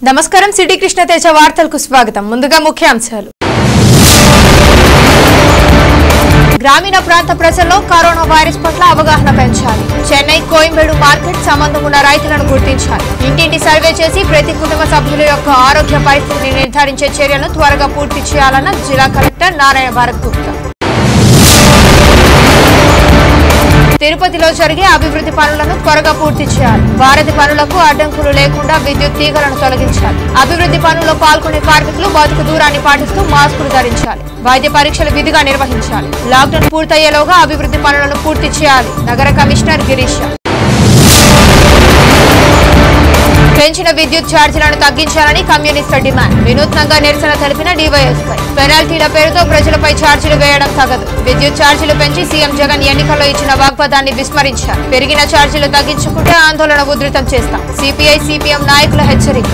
నమస్కారం సిటీ కృష్ణ తేజ వార్తలకు స్వాగతం ముందుగా ముఖ్యాంశాలు గ్రామీణ ప్రాంత ప్రజల్లో కరోనా వైరస్ పట్ల అవగాహన పెంచాలి చెన్నై కోయంబేడు మార్కెట్ సంబంధం ఉన్న రైతులను గుర్తించాలి ఇంటింటి సర్వే చేసి ప్రతి కుటుంబ సభ్యుల యొక్క ఆరోగ్య పరిస్థితిని నిర్ధారించే చర్యలను త్వరగా పూర్తి చేయాలన్న జిల్లా కలెక్టర్ నారాయణ భారత్ గుప్తా తిరుపతిలో జరిగే అభివృద్ధి పనులను త్వరగా పూర్తి చేయాలి భారతి పనులకు అడ్డంకులు లేకుండా విద్యుత్ తీగలను తొలగించాలి అభివృద్ధి పనుల్లో పాల్గొనే కార్మికులు బతుకు దూరాన్ని పాటిస్తూ మాస్కులు ధరించాలి వైద్య పరీక్షలు విధిగా నిర్వహించాలి లాక్డౌన్ పూర్తయ్యేలోగా అభివృద్ధి పనులను పూర్తి చేయాలి నగర కమిషనర్ గిరీష్ పెంచిన విద్యుత్ ఛార్జీలను తగ్గించాలని కమ్యూనిస్టు డిమాండ్ వినూత్నంగా నిరసన తెలిపిన డీవైఎస్పై పెనాల్టీల పేరుతో ప్రజలపై ఛార్జీలు వేయడం తగదు విద్యుత్ ఛార్జీలు పెంచి సీఎం జగన్ ఎన్నికల్లో ఇచ్చిన వాగ్వాదాన్ని విస్మరించారు పెరిగిన ఛార్జీలు తగ్గించుకుంటే ఆందోళన ఉధృతం చేస్తాం సిపిఐ సిపిఎం నాయకుల హెచ్చరిక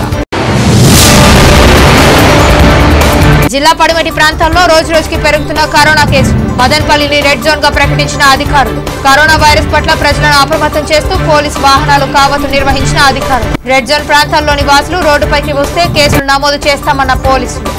జిల్లా పడిమటి ప్రాంతాల్లో రోజు రోజుకి పెరుగుతున్న కరోనా కేసులు మదన్పల్లిని రెడ్ జోన్ గా ప్రకటించిన అధికారులు కరోనా వైరస్ పట్ల ప్రజలను అప్రమత్తం చేస్తూ పోలీసు వాహనాలు కావతు నిర్వహించిన అధికారులు రెడ్ జోన్ ప్రాంతాల్లోని వాసులు రోడ్డుపైకి వస్తే కేసులు నమోదు చేస్తామన్న పోలీసులు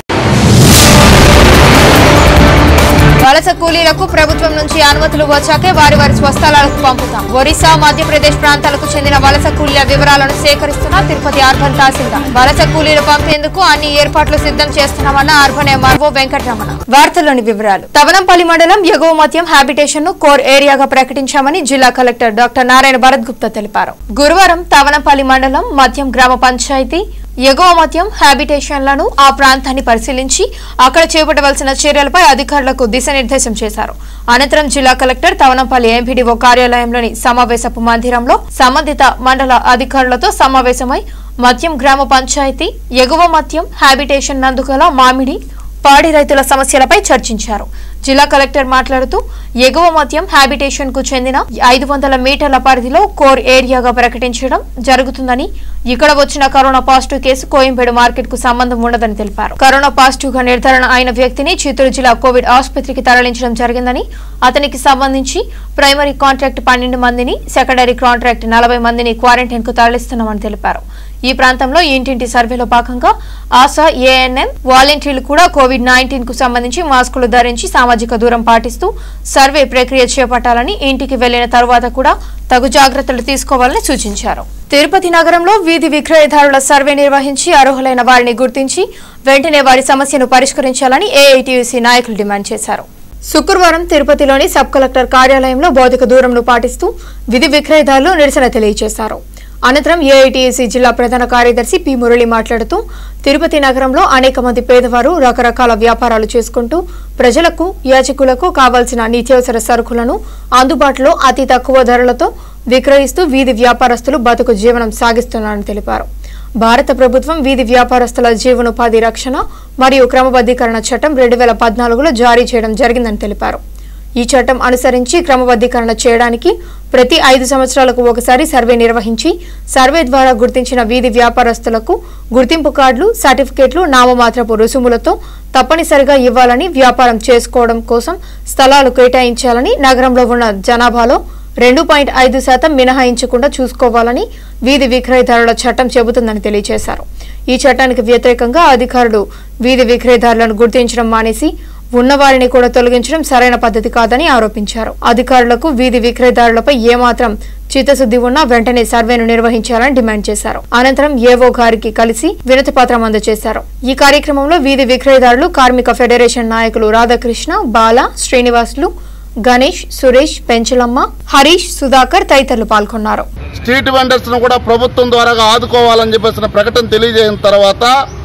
వలస కూలీలకు ప్రభుత్వం నుంచి అనుమతులు వచ్చాకే వారి వారి స్వస్థలాలకు పంపుతాం ఒరిస్సా మధ్యప్రదేశ్ ప్రాంతాలకు చెందిన వలస కూలీల వివరాలను సేకరిస్తున్న తిరుపతి అర్బన్ తహసీల్దార్ వలస కూలీలు పంపేందుకు అన్ని ఏర్పాట్లు సిద్ధం చేస్తున్నామన్న అర్బన్ ఎంఆర్ఓ వెంకటరమణ వార్తల్లోని వివరాలు తవనంపల్లి మండలం ఎగువ మద్యం హ్యాబిటేషన్ ను కోర్ ఏరియాగా ప్రకటించామని జిల్లా కలెక్టర్ డాక్టర్ నారాయణ భరత్ గుప్తా తెలిపారు గురువారం తవనంపల్లి మండలం మద్యం గ్రామ పంచాయతీ ఎగువ మద్యం హ్యాబిటేషన్లను ఆ ప్రాంతాన్ని పరిశీలించి అక్కడ చేపట్టవలసిన చర్యలపై అధికారులకు దిశానిర్దేశం చేశారు అనంతరం జిల్లా కలెక్టర్ తవనంపల్లి ఎంపీడీఓ కార్యాలయంలోని సమావేశపు మందిరంలో సంబంధిత మండల అధికారులతో సమావేశమై మద్యం గ్రామ పంచాయతీ ఎగువ మద్యం హ్యాబిటేషన్ నందుగల మామిడి పాడి రైతుల సమస్యలపై చర్చించారు జిల్లా కలెక్టర్ మాట్లాడుతూ ఎగువ మద్యం హ్యాబిటేషన్ కు చెందిన ఐదు వందల మీటర్ల పరిధిలో కోర్ ఏరియాగా ప్రకటించడం జరుగుతుందని ఇక్కడ వచ్చిన corona positive case Koyambedu market కు సంబంధం ఉండదని తెలిపారు కరోనా పాజిటివ్ గా నిర్ధారణ అయిన వ్యక్తిని చిత్తూరు జిల్లా కోవిడ్ ఆసుపత్రికి తరలించడం జరిగిందని అతనికి సంబంధించి ప్రైమరీ కాంట్రాక్ట్ పన్నెండు మందిని సెకండరీ కాంట్రాక్ట్ నలభై మందిని క్వారంటైన్ కు తరలిస్తున్నామని తెలిపారు ఈ ప్రాంతంలో ఇంటింటి సర్వేలో భాగంగా ఆశా ఏఎన్ఎం వాలంటీర్లు కూడా కోవిడ్ నైన్టీన్ కు సంబంధించి మాస్కులు ధరించి సామాజిక దూరం పాటిస్తూ సర్వే ప్రక్రియ చేపట్టాలని ఇంటికి వెళ్లిన తరువాత కూడా తగు జాగ్రత్తలు తీసుకోవాలని సూచించారు తిరుపతి నగరంలో వీధి విక్రయదారుల సర్వే నిర్వహించి అర్హులైన వారిని గుర్తించి వెంటనే వారి సమస్యను పరిష్కరించాలని ఏఐటీయూసీ నాయకులు డిమాండ్ చేశారు శుక్రవారం తిరుపతిలోని సబ్ కలెక్టర్ కార్యాలయంలో భౌతిక దూరంను పాటిస్తూ విధి విక్రయదారులు నిరసన తెలియజేశారు అనంతరం ఏఐటీఎసీ జిల్లా ప్రధాన కార్యదర్శి పి మురళి మాట్లాడుతూ తిరుపతి నగరంలో అనేక మంది పేదవారు రకరకాల వ్యాపారాలు చేసుకుంటూ ప్రజలకు యాచకులకు కావాల్సిన నిత్యావసర సరుకులను అందుబాటులో అతి తక్కువ ధరలతో విక్రయిస్తూ వీధి వ్యాపారస్తులు బతుకు జీవనం సాగిస్తున్నారని తెలిపారు భారత ప్రభుత్వం వీధి వ్యాపారస్తుల జీవనోపాధి రక్షణ మరియు క్రమబద్ధీకరణ చట్టం రెండు వేల పద్నాలుగులో జారీ చేయడం జరిగిందని తెలిపారు ఈ చట్టం అనుసరించి క్రమబద్ధీకరణ చేయడానికి ప్రతి ఐదు సంవత్సరాలకు ఒకసారి సర్వే నిర్వహించి సర్వే ద్వారా గుర్తించిన వీధి వ్యాపారస్తులకు గుర్తింపు కార్డులు సర్టిఫికేట్లు నామమాత్రపు రుసుములతో తప్పనిసరిగా ఇవ్వాలని వ్యాపారం చేసుకోవడం కోసం స్థలాలు కేటాయించాలని నగరంలో ఉన్న జనాభాలో రెండు పాయింట్ ఐదు శాతం మినహాయించకుండా చూసుకోవాలని వీధి విక్రయదారుల చట్టం చెబుతుందని తెలియజేశారు ఈ చట్టానికి వ్యతిరేకంగా అధికారులు వీధి విక్రయదారులను గుర్తించడం మానేసి ఉన్నవారిని కూడా తొలగించడం సరైన పద్ధతి కాదని ఆరోపించారు అధికారులకు వీధి విక్రయదారులపై ఏమాత్రం చిత్తశుద్ధి ఉన్నా వెంటనే సర్వేను నిర్వహించాలని డిమాండ్ చేశారు అనంతరం ఏవో గారికి కలిసి వినతి పత్రం అందజేశారు ఈ కార్యక్రమంలో వీధి విక్రయదారులు కార్మిక ఫెడరేషన్ నాయకులు రాధాకృష్ణ బాల శ్రీనివాసులు గణేష్ సురేష్ పెంచలమ్మ హరీష్ సుధాకర్ తదితరులు పాల్గొన్నారు స్ట్రీట్ వెండర్స్ ను కూడా ప్రభుత్వం ద్వారా ఆదుకోవాలని చెప్పేసిన ప్రకటన తెలియజేసిన తర్వాత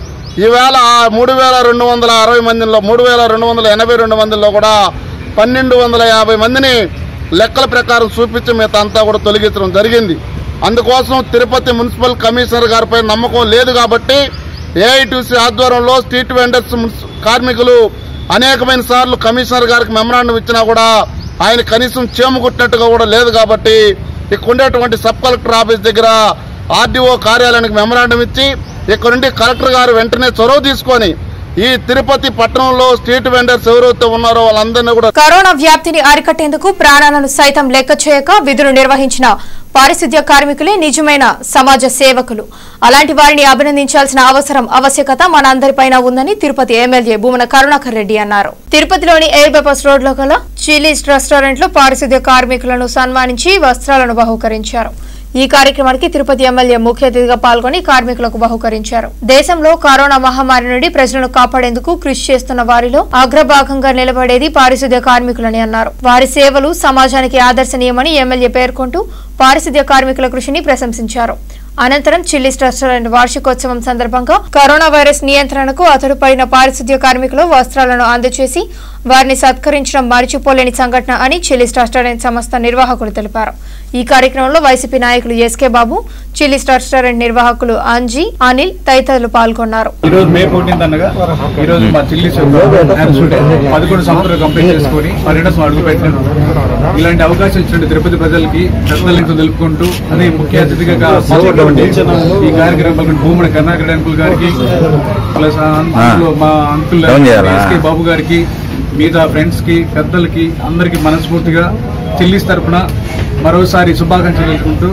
ఈవేళ ఆ మూడు వేల రెండు వందల అరవై మందిలో మూడు వేల రెండు వందల ఎనభై రెండు మందిలో కూడా పన్నెండు వందల యాభై మందిని లెక్కల ప్రకారం చూపించి మిగతా అంతా కూడా తొలగించడం జరిగింది అందుకోసం తిరుపతి మున్సిపల్ కమిషనర్ గారిపై నమ్మకం లేదు కాబట్టి ఏఐటీసీ ఆధ్వర్యంలో స్ట్రీట్ వెండర్స్ మున్సి- కార్మికులు అనేకమైన సార్లు కమిషనర్ గారికి మెమరాండం ఇచ్చినా కూడా ఆయన కనీసం చేము కుట్టినట్టుగా కూడా లేదు కాబట్టి ఇక్కడ ఉండేటువంటి సబ్ కలెక్టర్ ఆఫీస్ దగ్గర ఆర్డీఓ కార్యాలయానికి మెమరాండం ఇచ్చి ఇక్కడ నుండి కలెక్టర్ గారు వెంటనే చొరవ తీసుకొని ఈ తిరుపతి పట్టణంలో స్ట్రీట్ వెండర్స్ ఎవరైతే ఉన్నారో వాళ్ళందరినీ కూడా కరోనా వ్యాప్తిని అరికట్టేందుకు ప్రాణాలను సైతం లెక్క చేయక విధులు నిర్వహించిన పారిశుద్ధ్య కార్మికులే నిజమైన సమాజ సేవకులు అలాంటి వారిని అభినందించాల్సిన అవసరం ఆవశ్యకత మనందరిపైన ఉందని తిరుపతి ఎమ్మెల్యే భూమన కరుణాకర్ రెడ్డి అన్నారు తిరుపతిలోని ఎయిర్ బైపాస్ రోడ్ లో గల చిలీస్ రెస్టారెంట్ లో పారిశుద్ధ్య కార్మికులను సన్మానించి వస్త్రాలను బహుకరించారు ఈ కార్యక్రమానికి తిరుపతి ఎమ్మెల్యే ముఖ్య అతిథిగా పాల్గొని కార్మికులకు బహుకరించారు దేశంలో కరోనా మహమ్మారి నుండి ప్రజలను కాపాడేందుకు కృషి చేస్తున్న వారిలో అగ్రభాగంగా నిలబడేది పారిశుద్ధ్య కార్మికులని అన్నారు వారి సేవలు సమాజానికి ఆదర్శనీయమని ఎమ్మెల్యే పేర్కొంటూ పారిశుద్ధ్య కార్మికుల కృషిని ప్రశంసించారు అనంతరం చిల్లీస్ రెస్టారెంట్ వార్షికోత్సవం సందర్భంగా కరోనా వైరస్ నియంత్రణకు అతడు పడిన పారిశుద్ధ్య కార్మికులు వస్త్రాలను అందజేసి వారిని సత్కరించడం మరిచిపోలేని సంఘటన అని చిల్లీస్ రెస్టారెంట్ సంస్థ నిర్వాహకులు తెలిపారు ఈ కార్యక్రమంలో వైసీపీ నాయకులు ఎస్కే బాబు చిల్లీస్ రెస్టారెంట్ నిర్వాహకులు అంజీ అనిల్ తదితరులు పాల్గొన్నారు ఈ రోజు మే ఫోర్టీన్త్ అనగా ఈ రోజు మా చిల్లీస్ పదకొండు సంవత్సరాలు కంప్లీట్ చేసుకొని పర్యటన అడుగు పెట్టినాం ఇలాంటి అవకాశం ఇచ్చిన తిరుపతి ప్రజలకి కృతజ్ఞతలు తెలుపుకుంటూ అదే ముఖ్య అతిథిగా పాల్గొన్నటువంటి ఈ కార్యక్రమం పాల్గొన్న భూముడి కర్ణాకర్ అంకుల్ గారికి ప్లస్ ఆ అంకుల్ మా అంకుల్ డౌన్ చేయాలా? ఎస్కే బాబు గారికి మిగతా ఫ్రెండ్స్ కి పెద్దలకి అందరికి మనస్ఫూర్తిగా చిల్లీస్ తరపున మరోసారి శుభాకాంక్షలు తెలుపుకుంటూ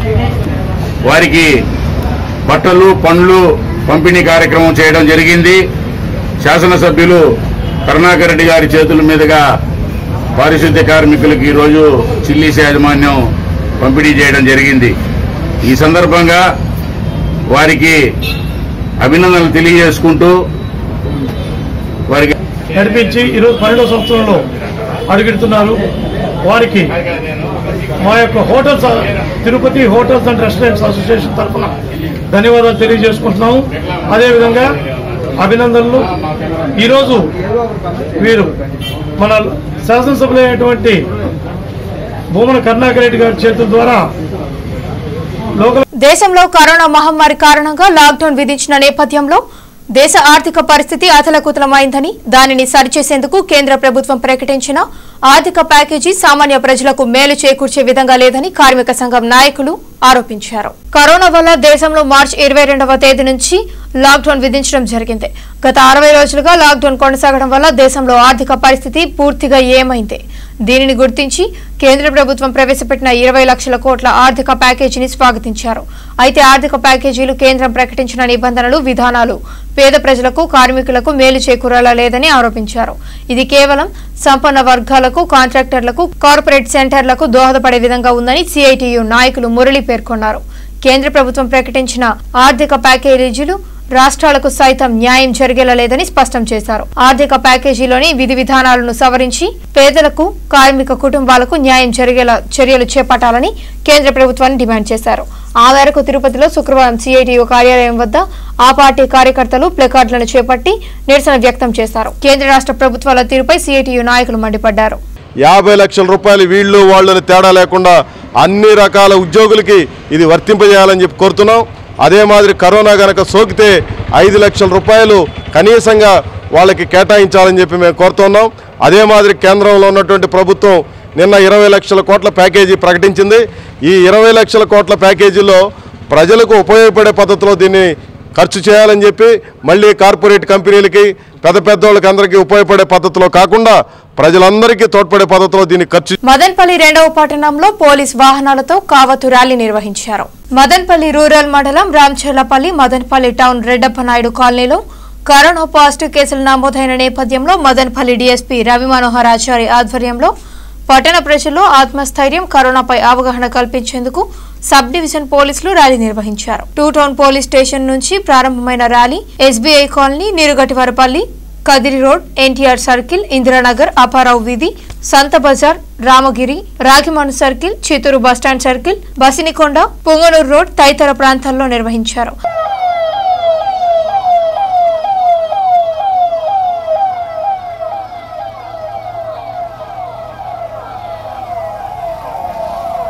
వారికి బట్టలు పండ్లు పంపిణీ కార్యక్రమం చేయడం జరిగింది శాసనసభ్యులు కరుణాకర్ రెడ్డి గారి చేతుల మీదుగా పారిశుద్ధ్య కార్మికులకు ఈరోజు చిల్లీస్ యాజమాన్యం పంపిణీ చేయడం జరిగింది ఈ సందర్భంగా వారికి అభినందనలు తెలియజేసుకుంటూ వారికి నడిపించి ఈరోజు పన్నెండవ సంవత్సరంలో అడుగెడుతున్నారు వారికి మా యొక్క hotels Tirupati hotels and restaurants association తరఫున ధన్యవాదాలు తెలియజేసుకుంటున్నాము అదేవిధంగా అభినందనలు ఈరోజు వీరు మన శాసనసభలో అయినటువంటి భూమన కరుణాకర్ రెడ్డి గారి చేతుల ద్వారా లోకల్ దేశంలో కరోనా మహమ్మారి కారణంగా లాక్డౌన్ విధించిన నేపథ్యంలో దేశ ఆర్థిక పరిస్థితి అతలకుతలమైందని దానిని సరిచేసేందుకు కేంద్ర ప్రభుత్వం ప్రకటించిన ఆర్థిక ప్యాకేజీ సామాన్య ప్రజలకు మేలు చేకూర్చే విధంగా లేదని కార్మిక సంఘం నాయకులు ఆరోపించారు కరోనా వల్ల దేశంలో మార్చి ఇరవై రెండవ తేదీ నుంచి లాక్డౌన్ విధించడం జరిగింది గత అరవై రోజులుగా లాక్డౌన్ కొనసాగడం వల్ల దేశంలో ఆర్థిక పరిస్థితి పూర్తిగా ఏమైంది దీనిని గుర్తించి కేంద్ర ప్రభుత్వం ప్రవేశపెట్టిన ఇరవై లక్షల కోట్ల ఆర్థిక ప్యాకేజీని స్వాగతించారు అయితే ఆర్థిక ప్యాకేజీలు కేంద్రం ప్రకటించిన నిబంధనలు విధానాలు పేద ప్రజలకు కార్మికులకు మేలు చేకూరేలా లేదని ఆరోపించారు ఇది కేవలం సంపన్న వర్గాలకు కాంట్రాక్టర్లకు కార్పొరేట్ సెంటర్లకు దోహదపడే విధంగా ఉందని సిఐటియు నాయకులు మురళి పేర్కొన్నారు కేంద్ర ప్రభుత్వం ప్రకటించిన ఆర్థిక ప్యాకేజీలు రాష్ట్రాలకు సైతం న్యాయం జరిగేలా లేదని స్పష్టం చేశారు ఆర్థిక ప్యాకేజీలోని విధి విధానాలను సవరించి పేదలకు కార్మిక కుటుంబాలకు న్యాయం జరిగేలా చర్యలు చేపట్టాలని కేంద్ర ప్రభుత్వాన్ని డిమాండ్ చేశారు ఆ మేరకు తిరుపతిలో శుక్రవారం సిఐటియు కార్యాలయం వద్ద ఆ పార్టీ కార్యకర్తలు ప్లకార్డులను చేపట్టి నిరసన వ్యక్తం చేశారు కేంద్ర రాష్ట్ర ప్రభుత్వాల తీరుపై సిఐటియు నాయకులు మండిపడ్డారు యాభై లక్షల రూపాయలు వీళ్ళు వాళ్ళని తేడా లేకుండా అన్ని రకాల ఉద్యోగులకి ఇది వర్తింపజేయాలని చెప్పి కోరుతున్నాం అదే మాదిరి కరోనా గనక సోకితే ఐదు లక్షల రూపాయలు కనీసంగా వాళ్ళకి కేటాయించాలని చెప్పి మేము కోరుతున్నాం అదే మాదిరి కేంద్రంలో ఉన్నటువంటి ప్రభుత్వం నిన్న ఇరవై లక్షల కోట్ల ప్యాకేజీ ప్రకటించింది ఈ ఇరవై లక్షల కోట్ల ప్యాకేజీలో ప్రజలకు ఉపయోగపడే పద్ధతిలో దీన్ని ఖర్చు చేయాలని చెప్పి మళ్ళీ కార్పొరేట్ కంపెనీలకి పెద్ద పెద్దోళ్ళకి అందరికీ ఉపయోగపడే పద్ధతిలో కాకుండా ప్రజలందరికీ తోడ్పడే పద్ధతిలో దీన్ని ఖర్చు మదన్పల్లి రెండవ పట్టణంలో పోలీస్ వాహనాలతో కావతు ర్యాలీ నిర్వహించారు మదన్పల్లి రూరల్ మండలం రామచర్లపల్లి మదన్పల్లి టౌన్ రెడ్డప్ప నాయుడు కాలనీలో కరోనా పాజిటివ్ కేసులు నమోదైన నేపథ్యంలో మదన్పల్లి డీఎస్పీ రవి మనోహర్ ఆచారి ఆధ్వర్యంలో పట్టణ ప్రజల్లో ఆత్మస్థైర్యం కరోనాపై అవగాహన కల్పించేందుకు సబ్ డివిజన్ పోలీసులు ర్యాలీ నిర్వహించారు టూ టౌన్ పోలీస్ స్టేషన్ నుంచి ప్రారంభమైన rally SBI colony Neerugattivaripalli Kadiri road NTR circle Indiranagar Apparao వీధి సంత బజార్ Ramagiri Ragimanu circle Chittoor bus stand circle Basinikonda Punganur road తదితర ప్రాంతాల్లో నిర్వహించారు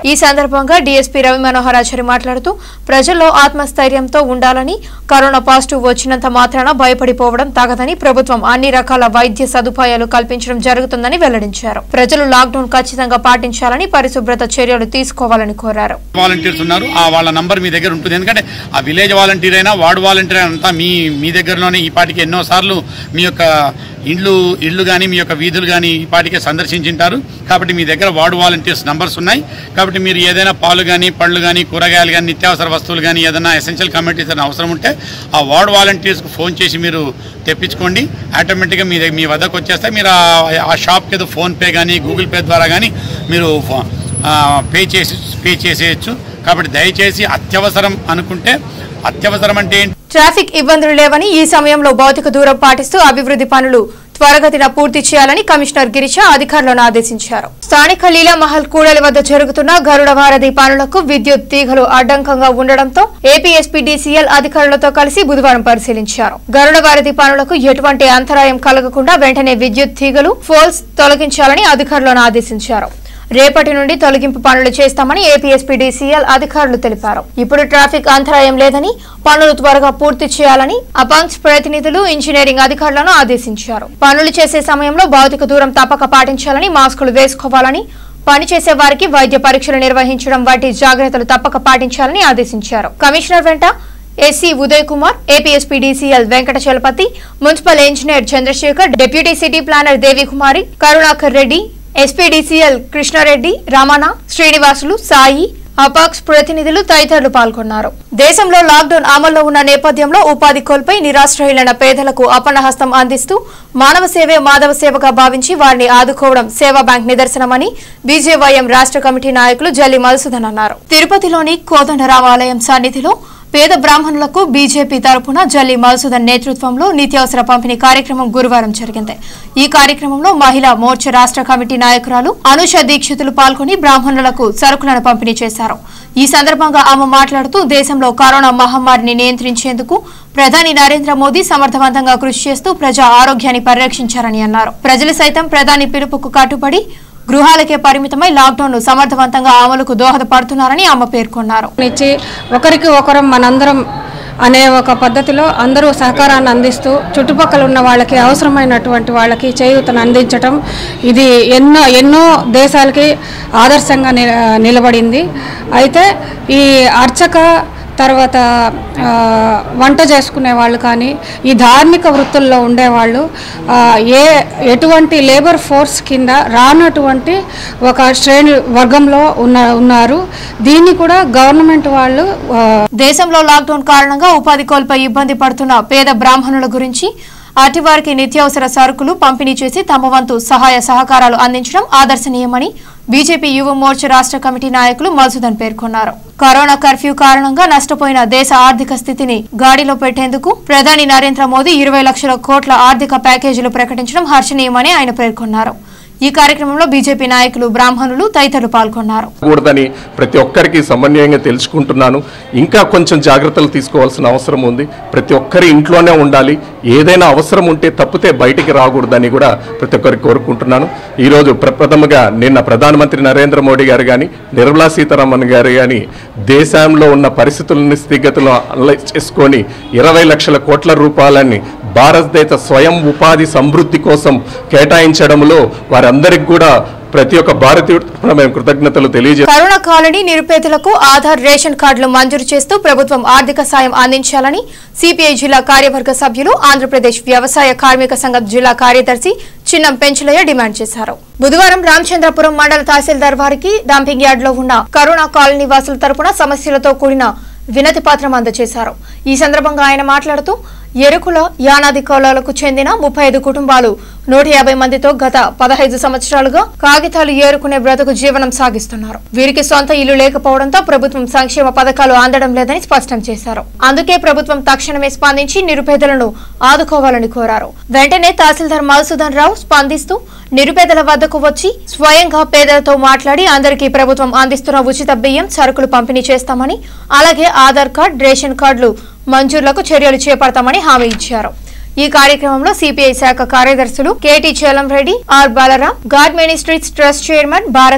ఈ సందర్భంగా డీఎస్పీ రవి మనోహరాచారి మాట్లాడుతూ ప్రజల్లో ఆత్మస్థైర్యంతో ఉండాలని కరోనా పాజిటివ్ వచ్చినంత మాత్రాన భయపడిపోవడం తగదని ప్రభుత్వం అన్ని రకాల వైద్య సదుపాయాలు కల్పించడం జరుగుతుందని వెల్లడించారు ప్రజలు లాక్డౌన్ ఖచ్చితంగా పాటించాలని పరిశుభ్రత చర్యలు తీసుకోవాలని కోరారు వాలంటీర్స్ ఉన్నారు ఆ వాళ్ళ నంబర్ మీ దగ్గర ఉంటుంది ఎందుకంటే ఆ విలేజ్ వాలంటీర్ అయినా వార్డు వాలంటీర్ అయినా అంతా మీ మీ దగ్గరలోనే ఈ పాటికి ఎన్నో సార్లు మీ యొక్క ఇండ్లు ఇళ్ళు కానీ మీ యొక్క వీధులు కానీ ఈ పాటికే సందర్శించింటారు కాబట్టి మీ దగ్గర వార్డు వాలంటీర్స్ నంబర్స్ ఉన్నాయి కాబట్టి మీరు ఏదైనా పాలు కానీ పళ్ళు కానీ కూరగాయలు కానీ నిత్యావసర వస్తువులు కానీ ఏదైనా ఎసెన్షియల్ కమ్యూనిటీస్ అని అవసరం ఉంటే ఆ వార్డు వాలంటీర్స్కి ఫోన్ చేసి మీరు తెప్పించుకోండి ఆటోమేటిక్గా మీ దగ్గర మీ వద్దకు వచ్చేస్తే మీరు ఆ- ఆ షాప్కి ఏదో ఫోన్పే కానీ గూగుల్ పే ద్వారా కానీ మీరు ఫో- ఆ, పే చేసి పే చేసేయచ్చు కాబట్టి దయచేసి అత్యవసరం అనుకుంటే అత్యవసరం అంటే ఏంటి ట్రాఫిక్ ఇబ్బందులు లేవని ఈ సమయంలో భౌతిక దూరం పాటిస్తూ అభివృద్ధి పనులు త్వరగతిన పూర్తి చేయాలని కమిషనర్ గిరిష అధికారులను ఆదేశించారు స్థానిక లీలామహల్ కూడలి వద్ద జరుగుతున్న గరుడ వారధి పనులకు విద్యుత్ తీగలు అడ్డంకంగా ఉండడంతో ఏపీఎస్పీ డీసీఎల్ అధికారులతో కలిసి బుధవారం పరిశీలించారు గరుడ వారధి పనులకు ఎటువంటి అంతరాయం కలగకుండా వెంటనే విద్యుత్ తీగలు ఫోల్స్ తొలగించాలని అధికారులను ఆదేశించారు రేపటి నుండి తొలగింపు పనులు చేస్తామని ఏపీఎస్పీ డీసీఎల్ అధికారులు తెలిపారు ఇప్పుడు ట్రాఫిక్ అంతరాయం లేదని పనులు త్వరగా పూర్తి చేయాలని అపాంక్స్ ప్రతినిధులు ఇంజనీరింగ్ అధికారులను ఆదేశించారు పనులు చేసే సమయంలో భౌతిక దూరం తప్పక పాటించాలని మాస్కులు వేసుకోవాలని పనిచేసే వారికి వైద్య పరీక్షలు నిర్వహించడం వంటి జాగ్రత్తలు తప్పక పాటించాలని ఆదేశించారు కమిషనర్ వెంట SC Uday Kumar APSP DCL Venkata Chalapathi municipal engineer Chandrasekhar deputy city planner Devikumari Karunakar Reddy SPDCL Krishnareddy Ramana Srinivasulu Sai అపాక్స్ ప్రతినిధులు తదితరులు పాల్గొన్నారు దేశంలో లాక్డౌన్ అమల్లో ఉన్న నేపథ్యంలో ఉపాధి కోల్పై నిరాశ్రయులైన పేదలకు అపన్నహస్తం అందిస్తూ మానవ సేవే మాధవ సేవగా భావించి వారిని ఆదుకోవడం సేవా బ్యాంక్ నిదర్శనమని బీజేవైఎం రాష్ట్ర కమిటీ నాయకులు జల్లి మధుసూదన్ అన్నారు తిరుపతిలోని కోదండరామాలయం సన్నిధిలో పేద బ్రాహ్మణులకు బీజేపీ తరపున జల్లి మధుసూదన్ నేతృత్వంలో నిత్యావసర పంపిణీ కార్యక్రమం గురువారం జరిగింది ఈ కార్యక్రమంలో మహిళా మోర్చా రాష్ట్ర కమిటీ నాయకురాలు అనుష దీక్షితులు పాల్గొని బ్రాహ్మణులకు సరుకులను పంపిణీ చేశారు ఈ సందర్భంగా ఆమె మాట్లాడుతూ దేశంలో కరోనా మహమ్మారిని నియంత్రించేందుకు ప్రధాని నరేంద్ర మోదీ సమర్థవంతంగా కృషి చేస్తూ ప్రజా ఆరోగ్యాన్ని పరిరక్షించారని అన్నారు ప్రజలు సైతం ప్రధాని పిలుపుకు కట్టుబడి గృహాలకే పరిమితమై లాక్డౌన్ ను సమర్థవంతంగా అమలుకు దోహదపడుతున్నారని ఆమె పేర్కొన్నారు ఇచ్చి ఒకరికి ఒకరం మనందరం అనే ఒక పద్ధతిలో అందరూ సహకారాన్ని అందిస్తూ చుట్టుపక్కల ఉన్న వాళ్ళకి అవసరమైనటువంటి వాళ్ళకి చేయూతను అందించటం ఇది ఎన్నో ఎన్నో దేశాలకి ఆదర్శంగా ని- నిలబడింది అయితే ఈ అర్చక తర్వాత ఆ, వంట చేసుకునే వాళ్ళు కానీ ఈ ధార్మిక వృత్తుల్లో ఉండేవాళ్ళు ఆ, ఏ ఎటువంటి లేబర్ ఫోర్స్ కింద రానటువంటి ఒక శ్రేణి వర్గంలో ఉన్న ఉన్నారు దీన్ని కూడా గవర్నమెంట్ వాళ్ళు ఆ, దేశంలో లాక్డౌన్ కారణంగా ఉపాధి కోల్పై ఇబ్బంది పడుతున్న పేద బ్రాహ్మణుల గురించి అటు వారికి నిత్యావసర సరుకులు పంపిణీ చేసి తమ వంతు సహాయ సహకారాలు అందించడం ఆదర్శనీయమని బీజేపీ యువ మోర్చా రాష్ట్ర కమిటీ నాయకులు మధుసూదన్ పేర్కొన్నారు కరోనా కర్ఫ్యూ కారణంగా నష్టపోయిన దేశ ఆర్థిక స్థితిని గాడిలో పెట్టేందుకు ప్రధాని నరేంద్ర మోదీ ఇరవై లక్షల కోట్ల ఆర్థిక ప్యాకేజీలు ప్రకటించడం హర్షణీయమని ఆయన పేర్కొన్నారు ఈ కార్యక్రమంలో బీజేపీ నాయకులు బ్రాహ్మణులు తదితరులు పాల్గొన్నారు కూడదని ప్రతి ఒక్కరికి సమన్వయంగా తెలుసుకుంటున్నాను ఇంకా కొంచెం జాగ్రత్తలు తీసుకోవాల్సిన అవసరం ఉంది ప్రతి ఒక్కరి ఇంట్లోనే ఉండాలి ఏదైనా అవసరం ఉంటే తప్పితే బయటికి రాకూడదని కూడా ప్రతి ఒక్కరికి కోరుకుంటున్నాను ఈరోజు ప్రప్రథమగా నిన్న ప్రధానమంత్రి నరేంద్ర మోడీ గారు కానీ నిర్మలా సీతారామన్ గారు కానీ దేశంలో ఉన్న పరిస్థితులని స్థితిగతులను అనలైజ్ చేసుకొని ఇరవై లక్షల కోట్ల రూపాయలని భారతదేశ స్వయం ఉపాధి సమృద్ధి కోసం కేటాయించడంలో వారందరికి కూడా ప్రతి ఒక్క భారతీయుడు తరపున మేము కృతజ్ఞతలు తెలియజే కరోనా కాలనీ నిరుపేదలకు ఆధార్ రేషన్ కార్డులు మంజూరు చేస్తూ ప్రభుత్వం ఆర్థిక సాయం అందించాలని సిపిఐ జిల్లా కార్యవర్గ సభ్యులు ఆంధ్రప్రదేశ్ వ్యవసాయ కార్మిక సంఘం జిల్లా కార్యదర్శి చిన్నం పెంచులయ్య డిమాండ్ చేశారు బుధవారం రామచంద్రపురం మండల తహసీల్దార్ వారికి డంపింగ్ యార్డ్ లో ఉన్న కరోనా కాలనీ వాసుల తరపున సమస్యలతో కూడిన వినతి పత్రం అందజేశారు ఈ సందర్భంగా ఆయన మాట్లాడుతూ ఎరుకుల యానాది కులాలకు చెందిన ముప్పై ఐదు కుటుంబాలు నూట యాభై మందితో గత పదహైదు సంవత్సరాలుగా కాగితాలు ఏరుకునే బ్రతుకు జీవనం సాగిస్తున్నారు వీరికి సొంత ఇల్లు లేకపోవడంతో ప్రభుత్వం సంక్షేమ పథకాలు అందడం లేదని స్పష్టం చేశారు అందుకే ప్రభుత్వం తక్షణమే స్పందించి నిరుపేదలను ఆదుకోవాలని కోరారు వెంటనే తహసీల్దార్ మధుసూదన్ రావు స్పందిస్తూ నిరుపేదల వద్దకు వచ్చి స్వయంగా పేదలతో మాట్లాడి అందరికీ ప్రభుత్వం అందిస్తున్న ఉచిత బియ్యం సరుకులు పంపిణీ చేస్తామని అలాగే ఆధార్ కార్డ్ రేషన్ కార్డులు మంజూర్లకు చర్యలు చేపడతామని హామీ ఇచ్చారు ఈ కార్యక్రమంలో సిపిఐ శాఖ కార్యదర్శులు KT Chelamreddy R Balaram God ministries trust chairman Bharati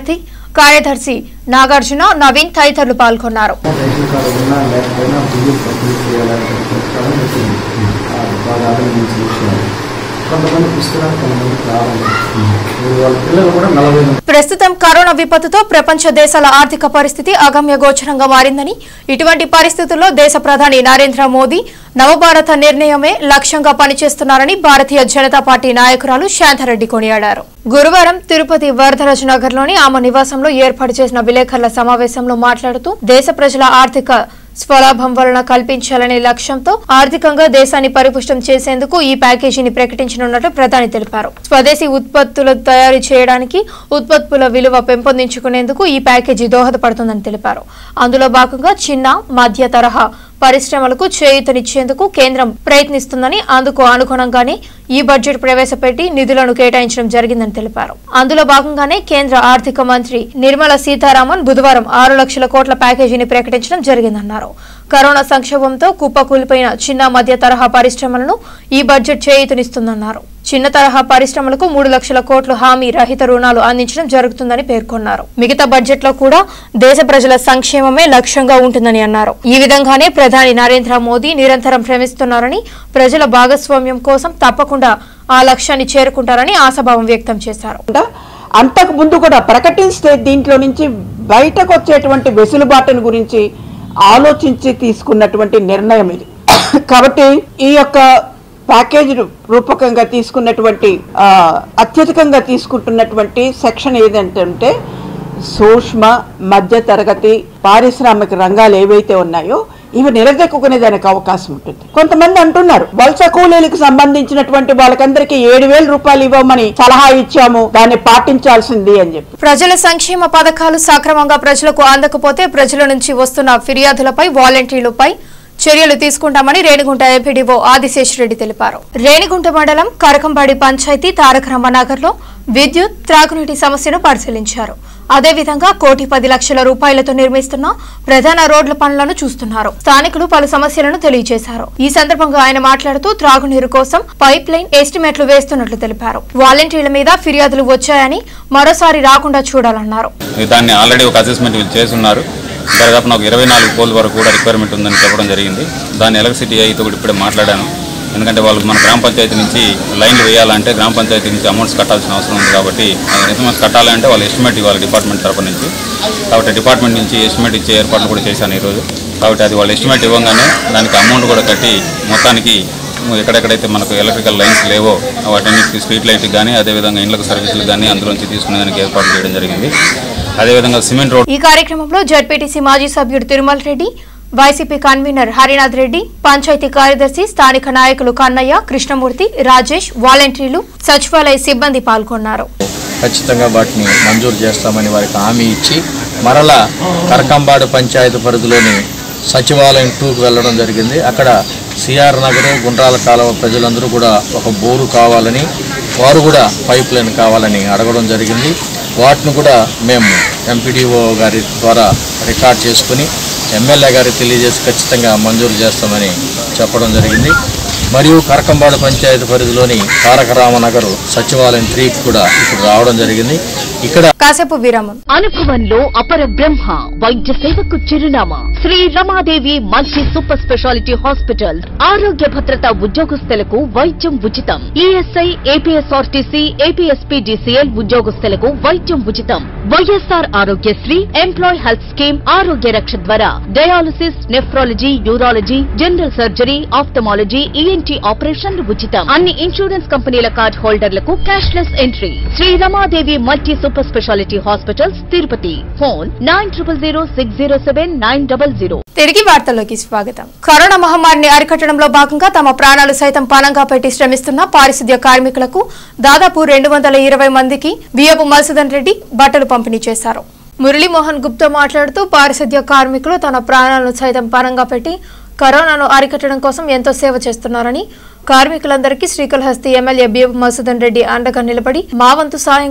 కార్యదర్శి నాగార్జున నవీన్ తదితరులు పాల్గొన్నారు రేషన్ కార్డు ఉన్నా లేకపోయినా బియ్యం పంపిణీ చేయాలని చెప్పడం పెట్టింది బాగా ఆలోచించి విషయం కొంతమంది పుస్తకాలు కొంతమంది రావాలి వాళ్ళ పిల్లలు కూడా నలభై మంది ప్రస్తుతం కరోనా విపత్తుతో ప్రపంచ దేశాల ఆర్థిక పరిస్థితి అగమ్య గోచరంగా మారిందని ఇటువంటి పరిస్థితుల్లో దేశ ప్రధాని నరేంద్ర మోదీ నవభారత నిర్ణయమే లక్ష్యంగా పనిచేస్తున్నారని భారతీయ జనతా పార్టీ నాయకురాలు శాంతారెడ్డి కొనియాడారు గురువారం తిరుపతి వరదరాజు నగర్ లోని ఆమె నివాసంలో ఏర్పాటు చేసిన విలేకరుల సమావేశంలో మాట్లాడుతూ దేశ ప్రజల ఆర్థిక స్వలాభం వలన కల్పించాలనే లక్ష్యంతో ఆర్థికంగా దేశాన్ని పరిపుష్టం చేసేందుకు ఈ ప్యాకేజీని ప్రకటించనున్నట్లు ప్రధాని తెలిపారు స్వదేశీ ఉత్పత్తులు తయారు చేయడానికి ఉత్పత్తుల విలువ పెంపొందించుకునేందుకు ఈ ప్యాకేజీ దోహదపడుతుందని తెలిపారు అందులో భాగంగా చిన్న మధ్య తరహా పరిశ్రమలకు చేయూతనిచ్చేందుకు కేంద్రం ప్రయత్నిస్తుందని అందుకు అనుగుణంగానే ఈ బడ్జెట్ ప్రవేశపెట్టి నిధులను కేటాయించడం జరిగిందని తెలిపారు అందులో భాగంగానే కేంద్ర ఆర్థిక మంత్రి నిర్మలా సీతారామన్ బుధవారం ఆరు లక్షల కోట్ల ప్యాకేజీని ప్రకటించడం జరిగిందన్నారు కరోనా సంక్షోభంతో కుప్పకూలిపోయిన చిన్న మధ్య తరహా పరిశ్రమలను ఈ బడ్జెట్ చేయూతనిస్తుందన్నారు చిన్న తరహా పరిశ్రమలకు మూడు లక్షల కోట్ల హామీ రహిత రుణాలు అందించడం జరుగుతుందని పేర్కొన్నారు మిగతా బడ్జెట్ లో కూడా దేశ ప్రజల సంక్షేమమే లక్ష్యంగా ఉంటుందని అన్నారు ఈ విధంగానే ప్రధాని నరేంద్ర మోదీ నిరంతరం శ్రమిస్తున్నారని ప్రజల భాగస్వామ్యం కోసం తప్పకుండా ఆ లక్ష్యాన్ని చేరుకుంటారని ఆశాభావం వ్యక్తం చేశారు అంతకు ముందు కూడా ప్రకటిస్తే దీంట్లో నుంచి బయటకు వచ్చేటువంటి వెసులుబాటును గురించి ఆలోచించి తీసుకున్నటువంటి నిర్ణయం ఇది కాబట్టి ఈ యొక్క ప్యాకేజ్ రూపకంగా తీసుకున్నటువంటి ఆ, అత్యధికంగా తీసుకుంటున్నటువంటి సెక్షన్ ఏదంటే సూక్ష్మ మధ్య తరగతి పారిశ్రామిక రంగాలు ఏవైతే ఉన్నాయో ఇవి నిలదొక్కునే దానికి అవకాశం ఉంటుంది కొంతమంది అంటున్నారు వలస కూలీలకు సంబంధించినటువంటి వాళ్ళకందరికీ ఏడు వేల రూపాయలు ఇవ్వమని సలహా ఇచ్చాము దాన్ని పాటించాల్సింది అని చెప్పి ప్రజల సంక్షేమ పథకాలు సక్రమంగా ప్రజలకు అందకపోతే ప్రజల నుంచి వస్తున్న ఫిర్యాదులపై వాలంటీర్లపై చర్యలు తీసుకుంటామని రేణిగుంట ఎంపీడీఓ ఆదిశేషరెడ్డి తెలిపారు రేణిగుంట మండలం కరకంబాడి పంచాయతీ తారక రామనగర్ లో విద్యుత్ త్రాగునీటి సమస్యను పరిశీలించారు అదేవిధంగా కోటి పది లక్షల రూపాయలతో నిర్మిస్తున్న ప్రధాన రోడ్ల పనులను చూస్తున్నారు స్థానికులు పలు సమస్యలను తెలియజేశారు ఈ సందర్భంగా ఆయన మాట్లాడుతూ త్రాగునీరు కోసం పైప్ లైన్ ఎస్టిమేట్లు వేస్తున్నట్లు తెలిపారు వాలంటీర్ల మీద ఫిర్యాదులు వచ్చాయని మరోసారి రాకుండా చూడాలన్నారు దాన్ని ఆల్రెడీ ఒక అసెస్మెంట్ వీళ్ళు చేస్తున్నారు దాదాపు నాకు ఇరవై నాలుగు పోల్ వరకు కూడా రిక్వైర్మెంట్ ఉందని చెప్పడం జరిగింది దాన్ని ఎలక్ట్రిసిటీ అయితే కూడా ఇప్పుడే మాట్లాడాను ఎందుకంటే వాళ్ళు మన గ్రామ పంచాయతీ నుంచి లైన్లు వేయాలంటే గ్రామ పంచాయతీ నుంచి అమౌంట్స్ కట్టాల్సిన అవసరం ఉంది కాబట్టి ఎస్ఎంఎస్ కట్టాలంటే వాళ్ళు ఎస్టిమేట్ ఇవ్వాలి డిపార్ట్మెంట్ తరపు నుంచి కాబట్టి డిపార్ట్మెంట్ నుంచి ఎస్టిమేట్ ఇచ్చే ఏర్పాట్లు కూడా చేశాను ఈరోజు కాబట్టి అది వాళ్ళు ఎస్టిమేట్ ఇవ్వగానే దానికి అమౌంట్ కూడా కట్టి మొత్తానికి ఎక్కడెక్కడైతే మనకు ఎలక్ట్రికల్ లైన్స్ లేవో వాటన్నిటికి స్ట్రీట్ లైట్కి కానీ అదేవిధంగా ఇండ్లకు సర్వీసులకు కానీ అందులోంచి తీసుకునేదానికి ఏర్పాటు చేయడం జరిగింది అదేవిధంగా సిమెంట్ రోడ్ ఈ కార్యక్రమంలో జడ్పీటీసీ మాజీ సభ్యుడు తిరుమల రెడ్డి వైసీపీ కన్వీనర్ హరినాథ్ రెడ్డి పంచాయతీ కార్యదర్శి స్థానిక నాయకులు కన్నయ్య కృష్ణమూర్తి రాజేష్ వాలంటీర్లు సచివాలయ సిబ్బంది పాల్గొన్నారు ఖచ్చితంగా వాటిని మంజూరు చేస్తామని వారికి హామీ ఇచ్చి మరలా కరకంబాడు పంచాయతీ పరిధిలోని సచివాలయం టూకి వెళ్ళడం జరిగింది అక్కడ సిఆర్ నగర్ గుండ్రాల కాలువ ప్రజలందరూ కూడా ఒక బోరు కావాలని వారు కూడా పైప్ లైన్ కావాలని అడగడం జరిగింది వాటిని కూడా మేము ఎంపీడీఓ గారి ద్వారా రికార్డ్ చేసుకుని ఎమ్మెల్యే గారికి తెలియజేసి ఖచ్చితంగా మంజూరు చేస్తామని చెప్పడం జరిగింది మరియు కరకంబాడు పంచాయతీ పరిధిలోని తారక రామనగర్ సచివాలయం త్రీకి కూడా ఇప్పుడు రావడం జరిగింది ఇక్కడ కాసేపు విరామం అనుభవంలో అపర బ్రహ్మ వైద్య సేవకు చిరునామా Shri Ramadevi multi super speciality hospital ఆరోగ్య భద్రత ఉద్యోగస్తులకు వైద్యం ఉచితం ఈఎస్ఐ ఏపీఎస్ఆర్టీసీ ఏపీఎస్పీడీసీఎల్ ఉద్యోగస్తులకు వైద్యం ఉచితం YSR Aarogyasri employ health scheme Arogya Raksha ద్వారా dialysis nephrology urology general surgery ophthalmology ENT ఆపరేషన్లు ఉచితం అన్ని ఇన్సూరెన్స్ కంపెనీల కార్డ్ హోల్డర్లకు cashless entry Shri Ramadevi multi super speciality hospitals Tirupati phone nine triple zero six zero seven nine double zero తిరిగి వార్తల్లోకి స్వాగతం కరోనా మహమ్మారిని అరికట్టడంలో భాగంగా తమ ప్రాణాలు సైతం పణంగా పెట్టి శ్రమిస్తున్న పారిశుద్ధ్య కార్మికులకు దాదాపు రెండు వందల ఇరవై మందికి బియ్యపు మధుసూదన్ రెడ్డి బట్టలు పంపిణీ చేశారు మురళీమోహన్ గుప్తా మాట్లాడుతూ పారిశుద్ధ్య కార్మికులు తన ప్రాణాలను సైతం పణంగా పెట్టి కరోనాను అరికట్టడం కోసం ఎంతో సేవ చేస్తున్నారని కార్మికులందరికీ శ్రీకాళహస్తి ఎమ్మెల్యే బియ్యపు మధుసూదన్ రెడ్డి అండగా నిలబడి మా వంతు సాయంగా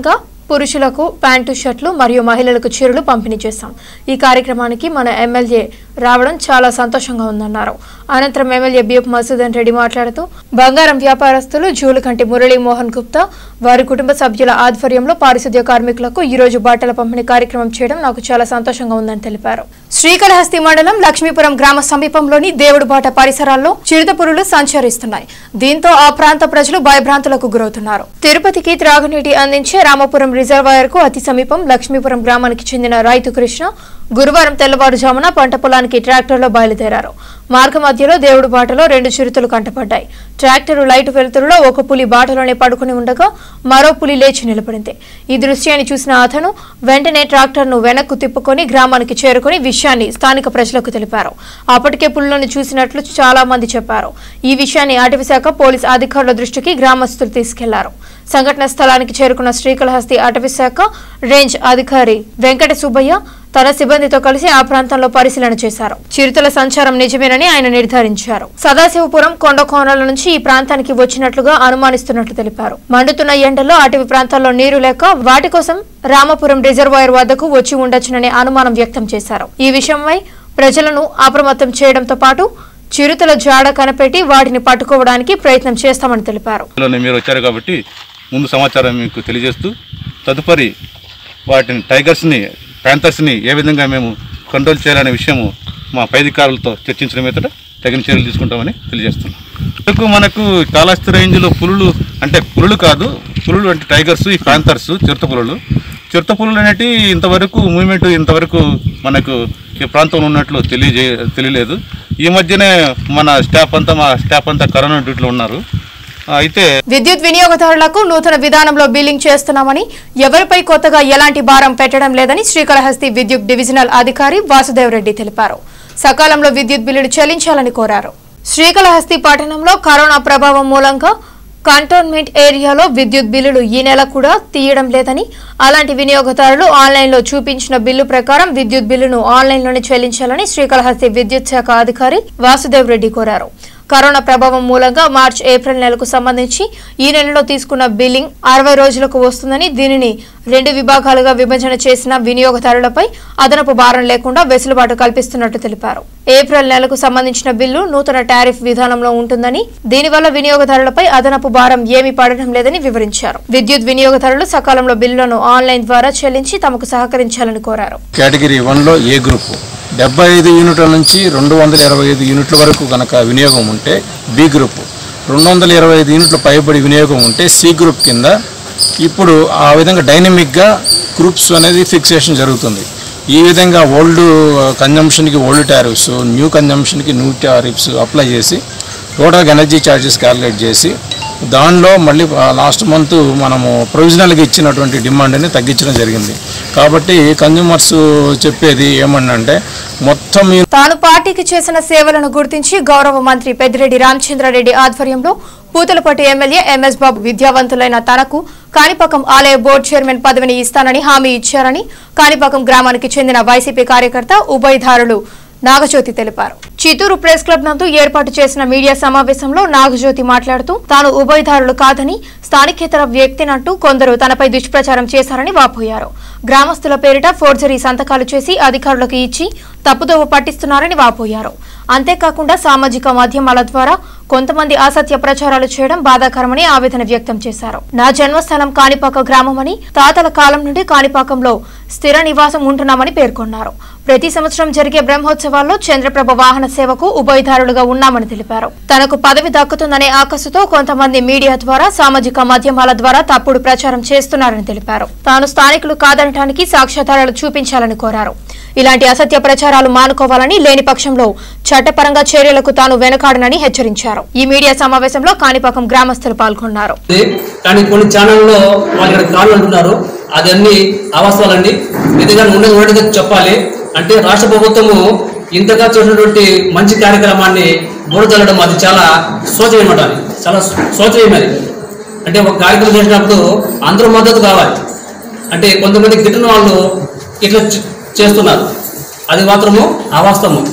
పురుషులకు ప్యాంటు షర్ట్లు మరియు మహిళలకు చీరలు పంపిణీ చేశాం ఈ కార్యక్రమానికి మన ఎమ్మెల్యే రావడం చాలా సంతోషంగా ఉందన్నారు అనంతరం ఎమ్మెల్యే బిఎఫ్ మసూదన్ రెడ్డి మాట్లాడుతూ బంగారం వ్యాపారస్తులు జూలకంటి మురళీ మోహన్ గుప్తా వారి కుటుంబ సభ్యుల ఆధ్వర్యంలో పారిశుద్ధ్య కార్మికులకు ఈ రోజు బట్టల పంపిణీ కార్యక్రమం చేయడం నాకు చాలా సంతోషంగా ఉందని తెలిపారు శ్రీకాళహస్తి మండలం లక్ష్మీపురం గ్రామ సమీపంలోని దేవుడుబాట పరిసరాల్లో చిరుతపురులు సంచరిస్తున్నాయి దీంతో ఆ ప్రాంత ప్రజలు భయభ్రాంతులకు గురవుతున్నారు తిరుపతికి త్రాగునీటి అందించే రామపురం రిజర్వాయర్ కు అతి సమీపం లక్ష్మీపురం గ్రామానికి చెందిన రైతు కృష్ణ గురువారం తెల్లవారుజామున పంట పొలానికి ట్రాక్టర్లో బయలుదేరారు మార్గ మధ్యలో దేవుడు బాటలో రెండు చిరుతలు కంటపడ్డాయి ట్రాక్టర్ లైట్ వెలుతురులో ఒక పులి బాటలోనే పడుకుని ఉండగా మరో పులి లేచి నిలబడింది ఈ దృశ్యాన్ని చూసిన అతను వెంటనే ట్రాక్టర్ను వెనక్కు తిప్పుకొని గ్రామానికి చేరుకుని విషయాన్ని స్థానిక ప్రజలకు తెలిపారు అప్పటికే పులులను చూసినట్లు చాలా మంది చెప్పారు ఈ విషయాన్ని అటవీశాఖ పోలీస్ అధికారుల దృష్టికి గ్రామస్తులు తీసుకెళ్లారు సంఘటన స్థలానికి చేరుకున్న శ్రీకాళహస్తి అటవీశాఖ రేంజ్ అధికారి వెంకట సుబ్బయ్య తన సిబ్బందితో కలిసి ఆ ప్రాంతంలో పరిశీలన చేశారు చిరుతల సంచారం నిజమేనని ఆయన నిర్ధారించారు సదాశివపురం కొండ కోనల నుంచి ఈ ప్రాంతానికి వచ్చినట్లుగా అనుమానిస్తున్నట్లు తెలిపారు మండుతున్న ఎండలో అటవీ ప్రాంతాల్లో నీరు లేక వాటి కోసం రామపురం రిజర్వాయర్ వద్దకు వచ్చి ఉండొచ్చుననే అనుమానం వ్యక్తం చేశారు ఈ విషయమై ప్రజలను అప్రమత్తం చేయడంతో పాటు చిరుతల జాడ కనిపెట్టి వాటిని పట్టుకోవడానికి ప్రయత్నం చేస్తామని తెలిపారు లోనే మీరు వచ్చారు కాబట్టి ముందు సమాచారం మీకు తెలియజేస్తూ తదుపరి వాటిని టైగర్స్ని ప్యాంథర్స్ని ఏ విధంగా మేము కంట్రోల్ చేయాలనే విషయము మా పై అధికారులతో చర్చించడం మీదట తగిన చర్యలు తీసుకుంటామని తెలియజేస్తున్నాం మనకు మనకు కాళహస్తి రేంజ్లో పులులు అంటే పులులు కాదు పులులు అంటే టైగర్స్ ఈ ప్యాంథర్స్ చిరుత పులులు చిరుత పులులు అనేటివి ఇంతవరకు మూవ్మెంట్ ఇంతవరకు మనకు ఈ ప్రాంతంలో ఉన్నట్లు తెలియజే తెలియలేదు ఈ మధ్యనే మన స్టాఫ్ అంతా మా స్టాఫ్ అంతా కరోనా డ్యూటీలో ఉన్నారు అయితే విద్యుత్ వినియోగదారులకు నూతన విధానంలో బిల్లింగ్ చేస్తున్నామని ఎవరిపై కొత్తగా ఎలాంటి భారం పెట్టడం లేదని శ్రీకాళహస్తి విద్యుత్ డివిజనల్ అధికారి వాసుదేవ్ రెడ్డి తెలిపారు సకాలంలో విద్యుత్ బిల్లులు చెల్లించాలని కోరారు శ్రీకాళహస్తి పట్టణంలో కరోనా ప్రభావం మూలంగా కంటోన్మెంట్ ఏరియాలో విద్యుత్ బిల్లులు ఈ నెల కూడా తీయడం లేదని అలాంటి వినియోగదారులు ఆన్లైన్లో చూపించిన బిల్లు ప్రకారం విద్యుత్ బిల్లును ఆన్లైన్లోనే చెల్లించాలని శ్రీకాళహస్తి విద్యుత్ శాఖ అధికారి వాసుదేవ్ రెడ్డి కోరారు కరోనా ప్రభావం మూలంగా మార్చ్ ఏప్రిల్ నెలకు సంబంధించి ఈ నెలలో తీసుకున్న బిల్లింగ్ అరవై రోజులకు వస్తుందని దీనిని రెండు విభాగాలుగా విభజన చేసిన వినియోగదారులపై అదనపు భారం లేకుండా వెసులుబాటు కల్పిస్తున్నట్టు తెలిపారు ఏప్రిల్ నెలకు సంబంధించిన బిల్లు నూతన టారిఫ్ విధానంలో ఉంటుందని దీనివల్ల వినియోగదారులపై అదనపు భారం ఏమీ పడడం లేదని వివరించారు విద్యుత్ వినియోగదారులు సకాలంలో బిల్లులను ఆన్లైన్ ద్వారా చెల్లించి తమకు సహకరించాలని కోరారు కేటగిరీ వన్లో ఏ గ్రూపు డెబ్బై ఐదు యూనిట్ల నుంచి రెండు వందల ఇరవై ఐదు యూనిట్ల వరకు కనుక వినియోగం ఉంటే బి గ్రూప్ రెండు వందల ఇరవై ఐదు యూనిట్ల పైబడి వినియోగం ఉంటే సి గ్రూప్ కింద ఇప్పుడు ఆ విధంగా డైనమిక్గా గ్రూప్స్ అనేది ఫిక్సేషన్ జరుగుతుంది ఈ విధంగా ఓల్డ్ కన్జంప్షన్కి ఓల్డ్ టారిఫ్స్ న్యూ కన్జంప్షన్కి న్యూ టారిఫ్స్ అప్లై చేసి టోటల్గా ఎనర్జీ ఛార్జెస్ క్యాలిక్యులేట్ చేసి దానిలో మళ్ళీ లాస్ట్ మంత్ మనము ప్రొవిజనల్గా ఇచ్చినటువంటి డిమాండ్ని తగ్గించడం జరిగింది కాబట్టి కన్జ్యూమర్స్ చెప్పేది ఏమన్నంటే మొత్తం ఈ తాను పార్టీకి చేసిన సేవలను గుర్తించి గౌరవ మంత్రి పెద్దిరెడ్డి రామచంద్రారెడ్డి ఆధ్వర్యంలో పూతలపట్టు ఎమ్మెల్యే ఎంఎస్ బాబు విద్యావంతులైన తనకు కాణిపాకం ఆలయ బోర్డు చైర్మన్ పదవిని ఇస్తానని హామీ ఇచ్చారని కాణిపాకం గ్రామానికి చెందిన వైసీపీ కార్యకర్త ఉభయధారులు నాగజ్యోతి తెలిపారు చిత్తూరు ప్రెస్ క్లబ్ నందు ఏర్పాటు చేసిన మీడియా సమావేశంలో నాగజ్యోతి మాట్లాడుతూ తాను ఉభయదారులు కాదని స్థానికేతర వ్యక్తినంటూ కొందరు తనపై దుష్ప్రచారం చేశారని వాపోయారు గ్రామస్తుల పేరిట ఫోర్జరీ సంతకాలు చేసి అధికారులకు ఇచ్చి తప్పుదోవ పట్టిస్తున్నారని వాపోయారు అంతేకాకుండా సామాజిక మాధ్యమాల ద్వారా కొంతమంది అసత్య ప్రచారాలు చేయడం బాధాకరమని ఆవేదన వ్యక్తం చేశారు నా జన్మస్థలం కాణిపాక గ్రామమని తాతల కాలం నుండి కాణిపాకంలో స్థిర నివాసం ఉంటున్నామని పేర్కొన్నారు ప్రతి సంవత్సరం జరిగే బ్రహ్మోత్సవాల్లో చంద్రప్రభ వాహన సేవకు ఉభయదారులుగా ఉన్నామని తెలిపారు తనకు పదవి దక్కుతుందనే ఆకస్సుతో కొంతమంది మీడియా ద్వారా సామాజిక మాధ్యమాల ద్వారా తప్పుడు ప్రచారం చేస్తున్నారని తెలిపారు తాను స్థానికులు కాదనటానికి సాక్ష్యాధారాలు చూపించాలని కోరారు ఇలాంటి అసత్య ప్రచారాలు మానుకోవాలని లేని పక్షంలో చట్టపరంగా చర్యలకు తాను వెనుకాడనని హెచ్చరించారు ఈ మీడియా సమావేశంలో కాణిపాకం గ్రామస్తులు పాల్గొన్నారు ఉంది. కానీ కొన్ని ఛానల్లో వాళ్ళు ఇక్కడ కాళ్ళు అంటున్నారు అది అన్ని అవాస్తవాలండి నిజంగా ఉండదు ఉన్నట్టుగా చెప్పాలి అంటే రాష్ట్ర ప్రభుత్వము ఇంతగా చేసినటువంటి మంచి కార్యక్రమాన్ని బురదల్లడం అది చాలా శోచనీయం అన్నమాట అది. చాలా శోచనీయం అది అంటే ఒక కార్యక్రమం చేసినప్పుడు అందరూ మద్దతు కావాలి అంటే కొంతమంది గిట్టిన వాళ్ళు ఇట్లా చే- చేస్తున్నారు అది మాత్రము అవాస్తవము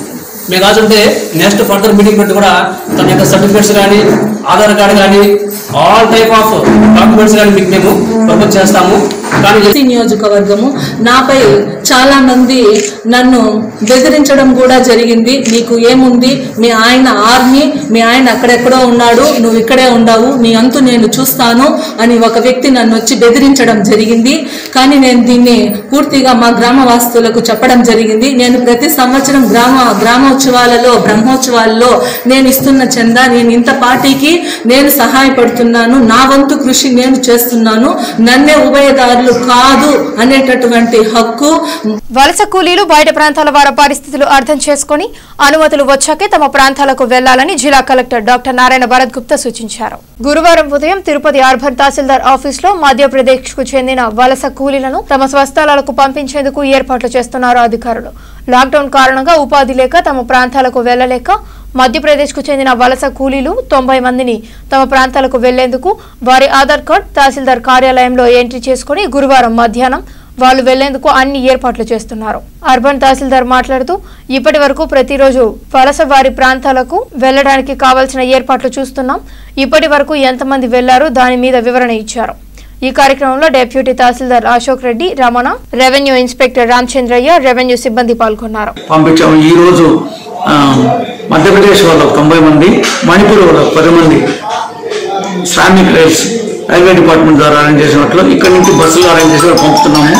మేము కావాలంటే నెక్స్ట్ ఫర్దర్ మీటింగ్ పెట్టి కూడా తన యొక్క సర్టిఫికేట్స్ కానీ ఆధార్ కార్డు కానీ ఆల్ టైప్ ఆఫ్ డాక్యుమెంట్స్ కానీ మీకు మేము ప్రపోజ్ చేస్తాము కానీ ఎస్సీ నియోజకవర్గము నాపై చాలా మంది నన్ను బెదిరించడం కూడా జరిగింది నీకు ఏముంది మీ ఆయన ఆర్మీ మీ ఆయన అక్కడెక్కడో ఉన్నాడు నువ్వు ఇక్కడే ఉండవు నీ అంతు నేను చూస్తాను అని ఒక వ్యక్తి నన్ను వచ్చి బెదిరించడం జరిగింది కానీ నేను దీన్ని పూర్తిగా మా గ్రామవాసులకు చెప్పడం జరిగింది నేను ప్రతి సంవత్సరం గ్రామ గ్రామోత్సవాలలో బ్రహ్మోత్సవాల్లో నేను ఇస్తున్న చందా నేను ఇంత పార్టీకి నేను సహాయపడుతున్నాను నా వంతు కృషి నేను చేస్తున్నాను నన్నే ఉభయదారులు కాదు అనేటటువంటి హక్కు వలస కూలీలు బయట ప్రాంతాల వారి పరిస్థితులు అర్థం చేసుకుని అనుమతులు వచ్చాకే తమ ప్రాంతాలకు వెళ్లాలని జిల్లా కలెక్టర్ డాక్టర్ నారాయణ భరత్ గుప్తా సూచించారు గురువారం ఉదయం తిరుపతి అర్బన్ తహసీల్దార్ ఆఫీస్ లో మధ్యప్రదేశ్ కు చెందిన వలస కూలీలను తమ స్వస్థలాలకు పంపించేందుకు ఏర్పాట్లు చేస్తున్నారు అధికారులు లాక్డౌన్ కారణంగా ఉపాధి లేక తమ ప్రాంతాలకు వెళ్లలేక మధ్యప్రదేశ్కు చెందిన వలస కూలీలు తొంభై మందిని తమ ప్రాంతాలకు వెళ్లేందుకు వారి ఆధార్ కార్డ్ తహసీల్దార్ కార్యాలయంలో ఎంట్రీ చేసుకుని గురువారం మధ్యాహ్నం వాళ్ళు వెళ్లేందుకు అన్ని ఏర్పాట్లు చేస్తున్నారు అర్బన్ తహసీల్దార్ మాట్లాడుతూ ఇప్పటి వరకు ప్రతిరోజు వలస వారి ప్రాంతాలకు వెళ్లడానికి కావాల్సిన ఏర్పాట్లు చూస్తున్నాం ఇప్పటి వరకు ఎంతమంది వెళ్లారో దాని మీద వివరణ ఇచ్చారు ఈ కార్యక్రమంలో deputy tahsildar Ashok Reddy Ramana revenue inspector Ramachandraiah revenue సిబ్బంది పాల్గొన్నారు పంపించాము ఈ రోజు ఆ, మధ్యప్రదేశ్ వాళ్ళు తొంభై మంది మణిపూర్ వాళ్ళు పది మంది శ్రామిక్ రైల్స్ రైల్వే డిపార్ట్మెంట్ ద్వారా అరేంజ్ చేసినట్లు ఇక్కడి నుంచి బస్సులు అరేంజ్ చేసి పంపుతున్నాము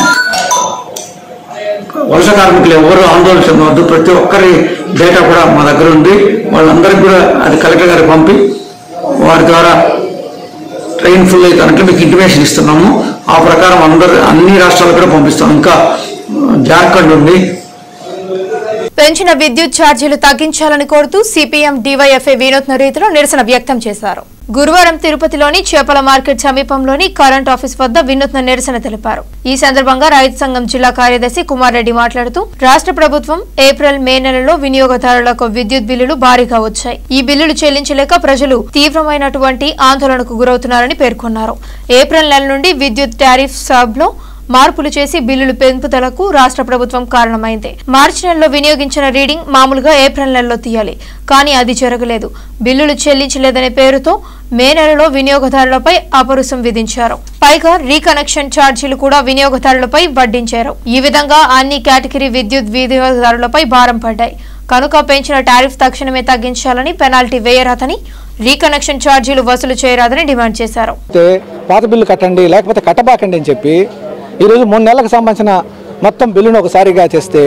వలస కార్మికులు ఎవరు ఆందోళన చెందవద్దు ప్రతి ఒక్కరి డేటా కూడా మా దగ్గర ఉంది వాళ్ళందరికీ కూడా అది కలెక్టర్ గారికి పంపి వారి ద్వారా ట్రైన్ ఫుల్ అయితే కనుక మీకు ఇంటిమేషన్ ఇస్తున్నాము ఆ ప్రకారం అందరు అన్ని రాష్ట్రాలకు కూడా పంపిస్తాం ఇంకా జార్ఖండ్ ఉంది పెంచిన విద్యుత్ ఛార్జీలు తగ్గించాలని కోరుతూ సిపిఎం డివైఎఫ్ఐ వినూత్న రీతిలో నిరసన వ్యక్తం చేశారు గురువారం తిరుపతిలోని చేపల మార్కెట్ సమీపంలోని కరెంట్ ఆఫీస్ వద్ద వినూత్న నిరసన తెలిపారు ఈ సందర్భంగా రైతు సంఘం జిల్లా కార్యదర్శి కుమార్ రెడ్డి మాట్లాడుతూ రాష్ట్ర ప్రభుత్వం ఏప్రిల్ మే నెలలో వినియోగదారులకు విద్యుత్ బిల్లులు భారీగా వచ్చాయి ఈ బిల్లులు చెల్లించలేక ప్రజలు తీవ్రమైనటువంటి ఆందోళనకు గురవుతున్నారని పేర్కొన్నారు ఏప్రిల్ నెల నుండి విద్యుత్ టారిఫ్ సాబ్లో మార్పులు చేసి బిల్లులు పెంపుదలకు రాష్ట్ర ప్రభుత్వం కారణమైంది మార్చి నెలలో వినియోగించిన రీడింగ్ మామూలుగా ఏప్రిల్ నెలలో తీయాలి కానీ అది జరగలేదు బిల్లులు చెల్లించలేదనే పేరుతో మే నెలలో వినియోగదారులపై అపరుసం విధించారు పైగా రీకనెక్షన్ ఛార్జీలు కూడా వినియోగదారులపై వడ్డించారు ఈ విధంగా అన్ని కేటగిరీ విద్యుత్ వినియోగదారులపై భారం పడ్డాయి కనుక పెంచిన టారిఫ్ తక్షణమే తగ్గించాలని పెనాల్టీ వేయరాదని రీకనెక్షన్ ఛార్జీలు వసూలు చేయరాదని డిమాండ్ చేశారు అయితే పాత బిల్లు కట్టండి లేకపోతే కట్టబాకండి అని చెప్పి ఈరోజు మూడు నెలలకు సంబంధించిన మొత్తం బిల్లును ఒకసారిగా చేస్తే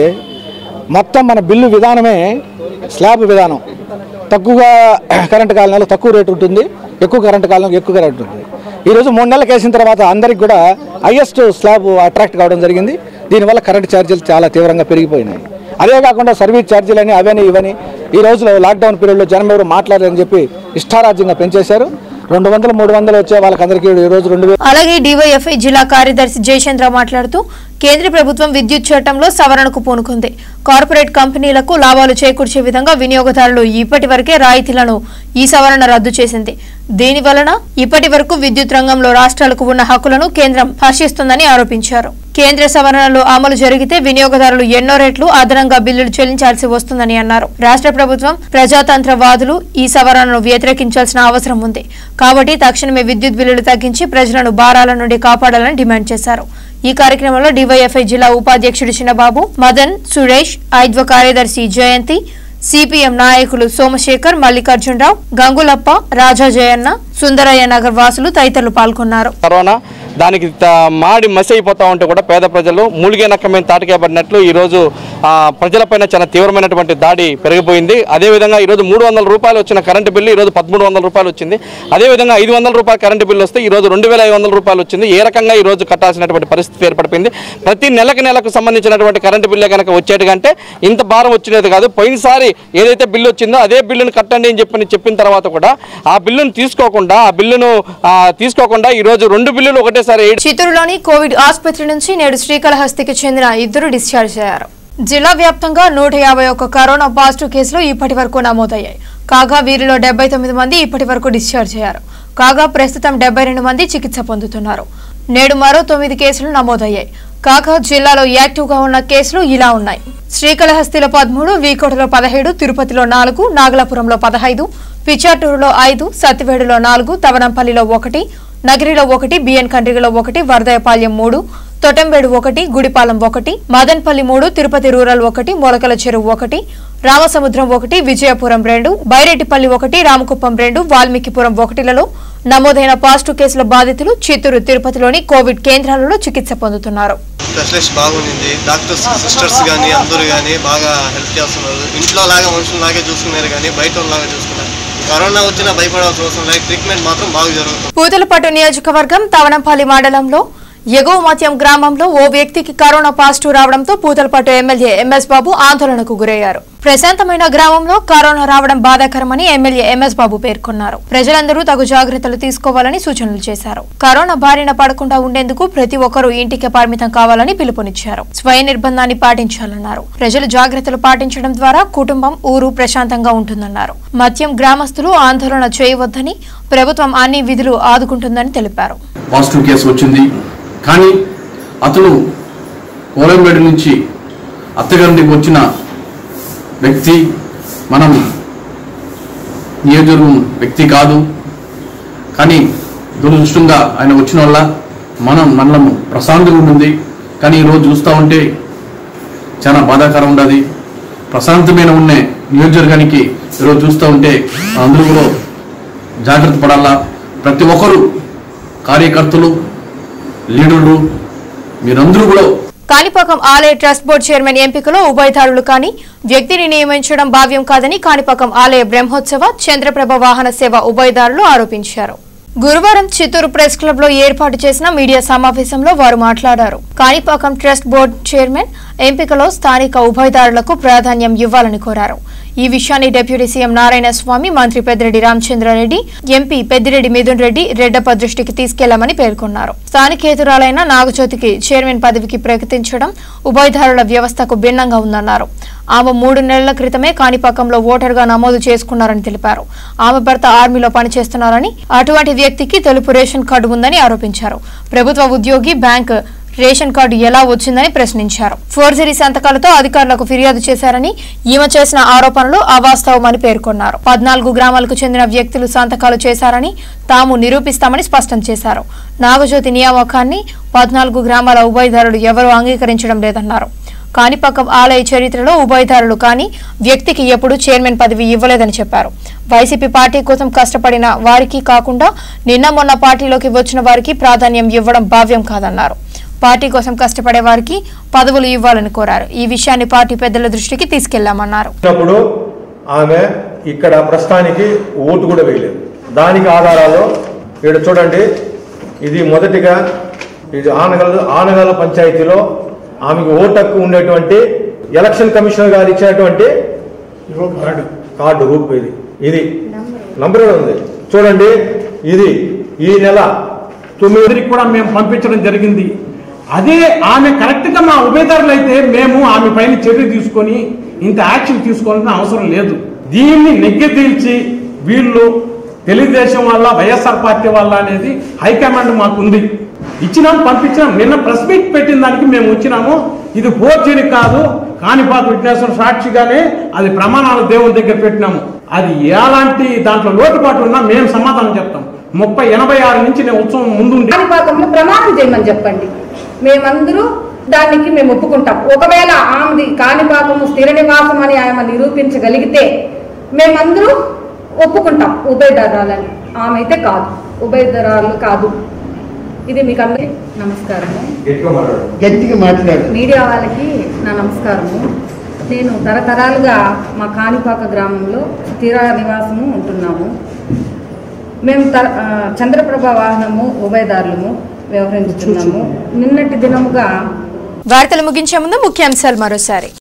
మొత్తం మన బిల్లు విధానమే స్లాబ్ విధానం తక్కువగా కరెంటు కాలంలో తక్కువ రేటు ఉంటుంది ఎక్కువ కరెంటు కాలంలో ఎక్కువ కరెంట్ ఉంటుంది ఈరోజు మూడు నెలలకు వేసిన తర్వాత అందరికి కూడా హైయెస్ట్ స్లాబ్ అట్రాక్ట్ కావడం జరిగింది దీనివల్ల కరెంటు ఛార్జీలు చాలా తీవ్రంగా పెరిగిపోయినాయి అదే కాకుండా సర్వీస్ ఛార్జీలని అవని ఇవని ఈ రోజులో లాక్డౌన్ పీరియడ్లో జనం ఎవరు మాట్లాడారని చెప్పి ఇష్టారాజ్యంగా పెంచేశారు రెండు వందలు మూడు వందలు వచ్చే వాళ్ళకందరికీ ఈ రోజు రెండు వేలు అలాగే డివైఎఫ్ఐ జిల్లా కార్యదర్శి జయచంద్ర మాట్లాడుతూ కేంద్ర ప్రభుత్వం విద్యుత్ చట్టంలో సవరణకు పూనుకుంది కార్పొరేట్ కంపెనీలకు లాభాలు చేకూర్చే విధంగా వినియోగదారులు ఇప్పటి వరకే రాయితీలను ఈ సవరణ రద్దు చేసింది దీని వలన ఇప్పటి వరకు విద్యుత్ రంగంలో రాష్ట్రాలకు ఉన్న హక్కులను కేంద్రం హర్షిస్తుందని ఆరోపించారు కేంద్ర సవరణలు అమలు జరిగితే వినియోగదారులు ఎన్నో రెట్లు అదనంగా బిల్లులు చెల్లించాల్సి వస్తుందని అన్నారు రాష్ట్ర ప్రభుత్వం ప్రజాతంత్రవాదులు ఈ సవరణను వ్యతిరేకించాల్సిన అవసరం ఉంది కాబట్టి తక్షణమే విద్యుత్ బిల్లులు తగ్గించి ప్రజలను భారాల నుండి కాపాడాలని డిమాండ్ చేశారు ఈ కార్యక్రమంలో డివైఎఫ్ఐ జిల్లా ఉపాధ్యక్షుడు చిన్నబాబు మదన్ సురేష్ ఐద్వ కార్యదర్శి జయంతి సిపిఎం నాయకులు సోమశేఖర్ మల్లికార్జునరావు గంగులప్ప రాజా జయన్న సుందరయ్య నగర్ వాసులు తదితరులు పాల్గొన్నారు కరోనా దానికి త- మాడి మసి అయిపోతా ఉంటే కూడా పేద ప్రజలు మూలిగే నక్కమైన తాటికేయబడినట్లు ఈరోజు ఆ, ప్రజలపైన చాలా తీవ్రమైనటువంటి దాడి పెరిగిపోయింది అదేవిధంగా ఈరోజు మూడు వందల రూపాయలు వచ్చిన కరెంటు బిల్లు ఈరోజు పదమూడు వందల రూపాయలు వచ్చింది అదేవిధంగా ఐదు వందల రూపాయల కరెంటు బిల్లు వస్తే ఈరోజు రెండు వేల ఐదు వందల రూపాయలు వచ్చింది ఏ రకంగా ఈరోజు కట్టాల్సినటువంటి పరిస్థితి ఏర్పడిపోయింది ప్రతి నెలకు నెలకు సంబంధించినటువంటి కరెంటు బిల్లే కనుక వచ్చేటి కంటే ఇంత భారం వచ్చినది కాదు పోయినసారి ఏదైతే బిల్లు వచ్చిందో అదే బిల్లును కట్టండి అని చెప్పి చెప్పిన తర్వాత కూడా ఆ బిల్లును తీసుకోకుండా ఆ బిల్లును ఆ, తీసుకోకుండా ఈరోజు రెండు బిల్లులు ఒకటేసారి వేయడం చిత్తూరులోని కోవిడ్ ఆసుపత్రి నుంచి నేడు శ్రీకాళహస్తికి చెందిన ఇద్దరు డిశ్చార్జ్ అయ్యారు జిల్లా వ్యాప్తంగా నూట యాభై ఒక్క కరోనా పాజిటివ్ కేసులు ఇప్పటి వరకు నమోదయ్యాయి కాగా వీరిలో డెబ్బై తొమ్మిది మంది ఇప్పటి వరకు డిశ్చార్జ్ అయ్యారు కాగా ప్రస్తుతం డెబ్బై రెండు మంది చికిత్స పొందుతున్నారు నేడు మరో తొమ్మిది కేసులు నమోదయ్యాయి కాగా జిల్లాలో యాక్టివ్గా ఉన్న కేసులు ఇలా ఉన్నాయి శ్రీకాళహస్తిలో పదమూడు వీకోటలో పదహేడు తిరుపతిలో నాలుగు నాగలాపురంలో పదహైదు పిచాటూరులో ఐదు సత్తివేడులో నాలుగు తవనంపల్లిలో ఒకటి నగిరిలో ఒకటి బిఎన్ కండ్రిగలో ఒకటి వరదయపాలెం మూడు తొటంబేడు ఒకటి గుడిపాలెం ఒకటి మదన్పల్లి మూడు తిరుపతి రూరల్ ఒకటి మొలకల చెరువు ఒకటి రామసముద్రం ఒకటి విజయపురం రెండు బైరెడ్డిపల్లి ఒకటి రామకుప్పం రెండు వాల్మీకిపురం ఒకటిలలో నమోదైన పాజిటివ్ కేసుల బాధితులు చిత్తూరు తిరుపతిలోని కోవిడ్ కేంద్రాలలో చికిత్స పొందుతున్నారు స్పెషలిస్ట్ బాగుంది డాక్టర్స్ సిస్టర్స్ కానీ అందరూ కానీ బాగా హెల్ప్ చేస్తున్నారు ఇంట్లో లాగా మనుషుల్లాగే చూసుకున్నారు కానీ బయట వాళ్ళలాగా చూసుకున్నారు కరోనా వచ్చినా భయపడాల్సిన అవసరం లేదు ట్రీట్మెంట్ మాత్రం బాగా జరుగుతుంది పూతలపట్టు నియోజకవర్గం తవనంపల్లి మండలంలో ఎగువ మత్యం గ్రామంలో ఓ వ్యక్తికి కరోనా పాజిటివ్ రావడంతో పూతలపట్టు ఎమ్మెల్యే ఎంఎస్ బాబు ఆందోళనకు గురయ్యారు ప్రశాంతమైన గ్రామంలో కరోనా రావడం బాధాకరమని ఎమ్మెల్యే ఎంఎస్ బాబు పేర్కొన్నారు ప్రజలందరూ తగు జాగ్రత్తలు తీసుకోవాలని సూచనలు చేశారు కరోనా బారిన పడకుండా ఉండేందుకు ప్రతి ఒక్కరూ ఇంటికి పరిమితం కావాలని పిలుపునిచ్చారు స్వయం నిర్బంధాన్ని పాటించాలన్నారు ప్రజలు జాగ్రత్తలు పాటించడం ద్వారా కుటుంబం ఊరు ప్రశాంతంగా ఉంటుందన్నారు మద్యం గ్రామస్తులు ఆందోళన చేయవద్దని ప్రభుత్వం అన్ని విధులు ఆదుకుంటుందని తెలిపారు పాజిటివ్ కేసు వచ్చింది కానీ అతను పోలంబేడు నుంచి అత్తగారింటికి వచ్చిన వ్యక్తి మనం నియోజకవర్గం వ్యక్తి కాదు కానీ దురదృష్టంగా ఆయన వచ్చిన వల్ల మనం మనము ప్రశాంతంగా ఉంటుంది కానీ ఈరోజు చూస్తూ ఉంటే చాలా బాధాకరం ఉండదు ప్రశాంతమైన ఉన్న నియోజకవర్గానికి ఈరోజు చూస్తూ ఉంటే అందరూ కూడా జాగ్రత్త పడాలా ప్రతి ఒక్కరు కార్యకర్తలు లీడర్లు మీరందరూ కూడా కాణిపాకం ఆలయ ట్రస్ట్ బోర్డు చైర్మన్ ఎంపికలో ఉభయదారులు కానీ వ్యక్తిని నియమించడం భావ్యం కాదని కాణిపాకం ఆలయ బ్రహ్మోత్సవ చంద్రప్రభ వాహన సేవ ఉభయదారులు ఆరోపించారు గురువారం చిత్తూరు ప్రెస్ క్లబ్ లో ఏర్పాటు చేసిన మీడియా సమావేశంలో వారు మాట్లాడారు కాణిపాకం ట్రస్ట్ బోర్డు చైర్మన్ ఎంపికలో స్థానిక ఉభయదారులకు ప్రాధాన్యం ఇవ్వాలని కోరారు ఈ విషయాన్ని డిప్యూటీ సీఎం నారాయణ స్వామి మంత్రి పెద్దిరెడ్డి రామచంద్రారెడ్డి ఎంపీ పెద్దిరెడ్డి మిథున్ రెడ్డి రెడ్డప్ప దృష్టికి తీసుకెళ్లామని పేర్కొన్నారు స్థానికేతరాలైన నాగజ్యోతికి చైర్మన్ పదవికి ప్రకటించడం ఉభయదారుల వ్యవస్థకు భిన్నంగా ఉందన్నారు ఆమె మూడు నెలల క్రితమే కాణిపాకంలో ఓటర్గా నమోదు చేసుకున్నారని తెలిపారు ఆమె భర్త ఆర్మీలో పనిచేస్తున్నారని అటువంటి వ్యక్తికి తెలుపు రేషన్ కార్డు ఉందని ఆరోపించారు ప్రభుత్వ ఉద్యోగి బ్యాంక్ రేషన్ కార్డు ఎలా వచ్చిందని ప్రశ్నించారు ఫోర్జరీ సంతకాలతో అధికారులకు ఫిర్యాదు చేశారని ఈమె చేసిన ఆరోపణలు అవాస్తవమని పేర్కొన్నారు పద్నాలుగు గ్రామాలకు చెందిన వ్యక్తులు సంతకాలు చేశారని తాము నిరూపిస్తామని స్పష్టం చేశారు నాగజ్యోతి నియామకాన్ని పద్నాలుగు గ్రామాల ఉభయదారులు ఎవరూ అంగీకరించడం లేదన్నారు కాణిపాకం ఆలయ చరిత్రలో ఉభయదారులు కానీ వ్యక్తికి ఎప్పుడు చైర్మన్ పదవి ఇవ్వలేదని చెప్పారు వైసీపీ పార్టీ కోసం కష్టపడిన వారికి కాకుండా నిన్న మొన్న పార్టీలోకి వచ్చిన వారికి ప్రాధాన్యం ఇవ్వడం భావ్యం కాదన్నారు పార్టీ కోసం కష్టపడే వారికి పదవులు ఇవ్వాలని కోరారు ఈ విషయాన్ని పార్టీ పెద్దల దృష్టికి తీసుకెళ్లామన్నారు వచ్చినప్పుడు ఆమె ఇక్కడ ప్రస్తుతానికి ఓటు కూడా వేయలేదు దానికి ఆధారాలు ఇక్కడ చూడండి ఇది మొదటిగా ఇది ఆనగల్ ఆనగల్ పంచాయతీలో ఆమెకు ఓటు హక్కు ఉండేటువంటి ఎలక్షన్ కమిషనర్ గారు ఇచ్చినటువంటి కార్డు కార్డు రూపు ఇది ఇది నంబర్ కూడా ఉంది చూడండి ఇది ఈ నెల తొమ్మిదికి కూడా మేము పంపించడం జరిగింది అదే ఆమె కరెక్ట్గా మా ఉభయదారులు అయితే మేము ఆమె పైన చర్య తీసుకొని ఇంత యాక్షన్ తీసుకోవాల్సిన అవసరం లేదు దీన్ని నెగ్గదీల్చి వీళ్ళు తెలుగుదేశం వల్ల వైఎస్ఆర్ పార్టీ వల్ల అనేది హైకమాండ్ మాకు ఉంది ఇచ్చినాం పంపించినాం నిన్న ప్రెస్ మీట్ పెట్టిన దానికి మేము వచ్చినాము ఇది ఫోర్జరీ కాదు కాణిపాక విఘ్నేశ్వర సాక్షిగానే అది ప్రమాణాలు దేవుని దగ్గర పెట్టినాము అది ఎలాంటి దాంట్లో లోటుపాటు ఉన్నా మేము సమాధానం చెప్తాం ముప్పై ఎనభై ఆరు నుంచి నేను ఉత్సవం ముందు కాణిపాకంలో ప్రమాణం చేయమని చెప్పండి మేమందరూ దానికి మేము ఒప్పుకుంటాం ఒకవేళ ఆమెది కాణిపాకము స్థిర నివాసం అని ఆమె నిరూపించగలిగితే మేమందరూ ఒప్పుకుంటాం ఉభయదారాలని ఆమె అయితే కాదు ఉభయదారాలు కాదు ఇది మీకు అందరి నమస్కారము గట్టిగా మాట్లాడు మీడియా వాళ్ళకి నా నమస్కారము నేను తరతరాలుగా మా కాణిపాక గ్రామంలో స్థిర నివాసము ఉంటున్నాము మేము తర ఆ, చంద్రప్రభ వాహనము ఉభయదారులము వ్యవహరించుతున్నాము నిన్నటి దినముగా వార్తలు ముగించే ముందు ముఖ్యాంశాలు మరోసారి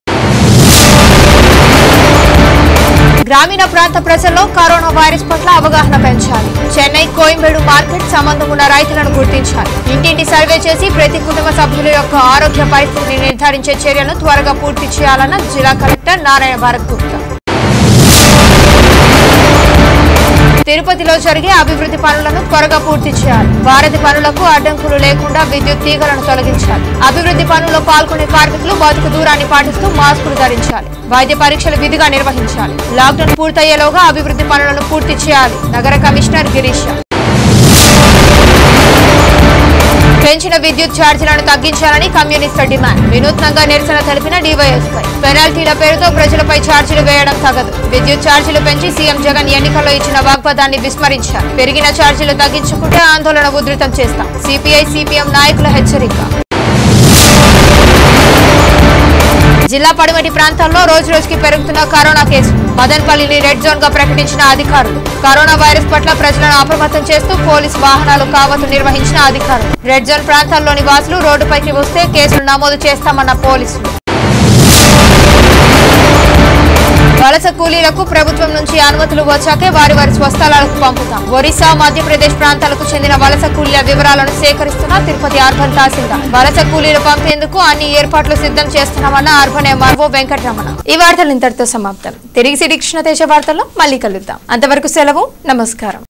గ్రామీణ ప్రాంత ప్రజల్లో కరోనా వైరస్ పట్ల అవగాహన పెంచాలి చెన్నై కోయంబేడు మార్కెట్ సంబంధం ఉన్న రైతులను గుర్తించాలి ఇంటింటి సర్వే చేసి ప్రతి కుటుంబ సభ్యుల యొక్క ఆరోగ్య పరిస్థితిని నిర్ధారించే చర్యలను త్వరగా పూర్తి చేయాలన్న జిల్లా కలెక్టర్ నారాయణ భారత్ గుప్తా తిరుపతిలో జరిగే అభివృద్ధి పనులను త్వరగా పూర్తి చేయాలి భారతి పనులకు అడ్డంకులు లేకుండా విద్యుత్ తీగలను తొలగించాలి అభివృద్ధి పనుల్లో పాల్గొనే కార్మికులు బతుకు దూరాన్ని పాటిస్తూ మాస్కులు ధరించాలి వైద్య పరీక్షలు విధిగా నిర్వహించాలి లాక్డౌన్ పూర్తయ్యేలోగా అభివృద్ధి పనులను పూర్తి చేయాలి నగర కమిషనర్ గిరీష్ పెంచిన విద్యుత్ ఛార్జీలను తగ్గించాలని కమ్యూనిస్టు డిమాండ్ వినూత్నంగా నిరసన తెలిపిన డీవైఎస్పై పెనాల్టీల పేరుతో ప్రజలపై ఛార్జీలు వేయడం తగదు విద్యుత్ ఛార్జీలు పెంచి సీఎం జగన్ ఎన్నికల్లో ఇచ్చిన వాగ్వాదాన్ని విస్మరించారు పెరిగిన ఛార్జీలు తగ్గించుకుంటే ఆందోళన ఉధృతం చేస్తాం సిపిఐ సిపిఎం నాయకుల హెచ్చరిక జిల్లా పడిమటి ప్రాంతాల్లో రోజు రోజుకి పెరుగుతున్న కరోనా కేసులు మదన్పల్లిని రెడ్ జోన్ గా ప్రకటించిన అధికారులు కరోనా వైరస్ పట్ల ప్రజలను అప్రమత్తం చేస్తూ పోలీస్ వాహనాలు కావతు నిర్వహించిన అధికారులు రెడ్ జోన్ ప్రాంతాల్లోని వాసులు రోడ్డుపైకి వస్తే కేసులు నమోదు చేస్తామన్న పోలీసులు వలస కూలీలకు ప్రభుత్వం నుంచి అనుమతులు వచ్చాకే వారి వారి స్వస్థలాలకు పంపుతాం ఒరిస్సా మధ్యప్రదేశ్ ప్రాంతాలకు చెందిన వలస కూలీల వివరాలను సేకరిస్తున్న తిరుపతి అర్బన్ తహసీల్దార్ వలస కూలీలు పంపేందుకు అన్ని ఏర్పాట్లు సిద్ధం చేస్తున్నామన్న అర్బన్ ఎంఆర్ఓ వెంకటరమణ ఈ వార్తలు ఇంతటితో సమాప్తం తిరిగి సిడి కృష్ణతేజ వార్తల్లో మళ్ళీ కలుద్దాం అంతవరకు సెలవు నమస్కారం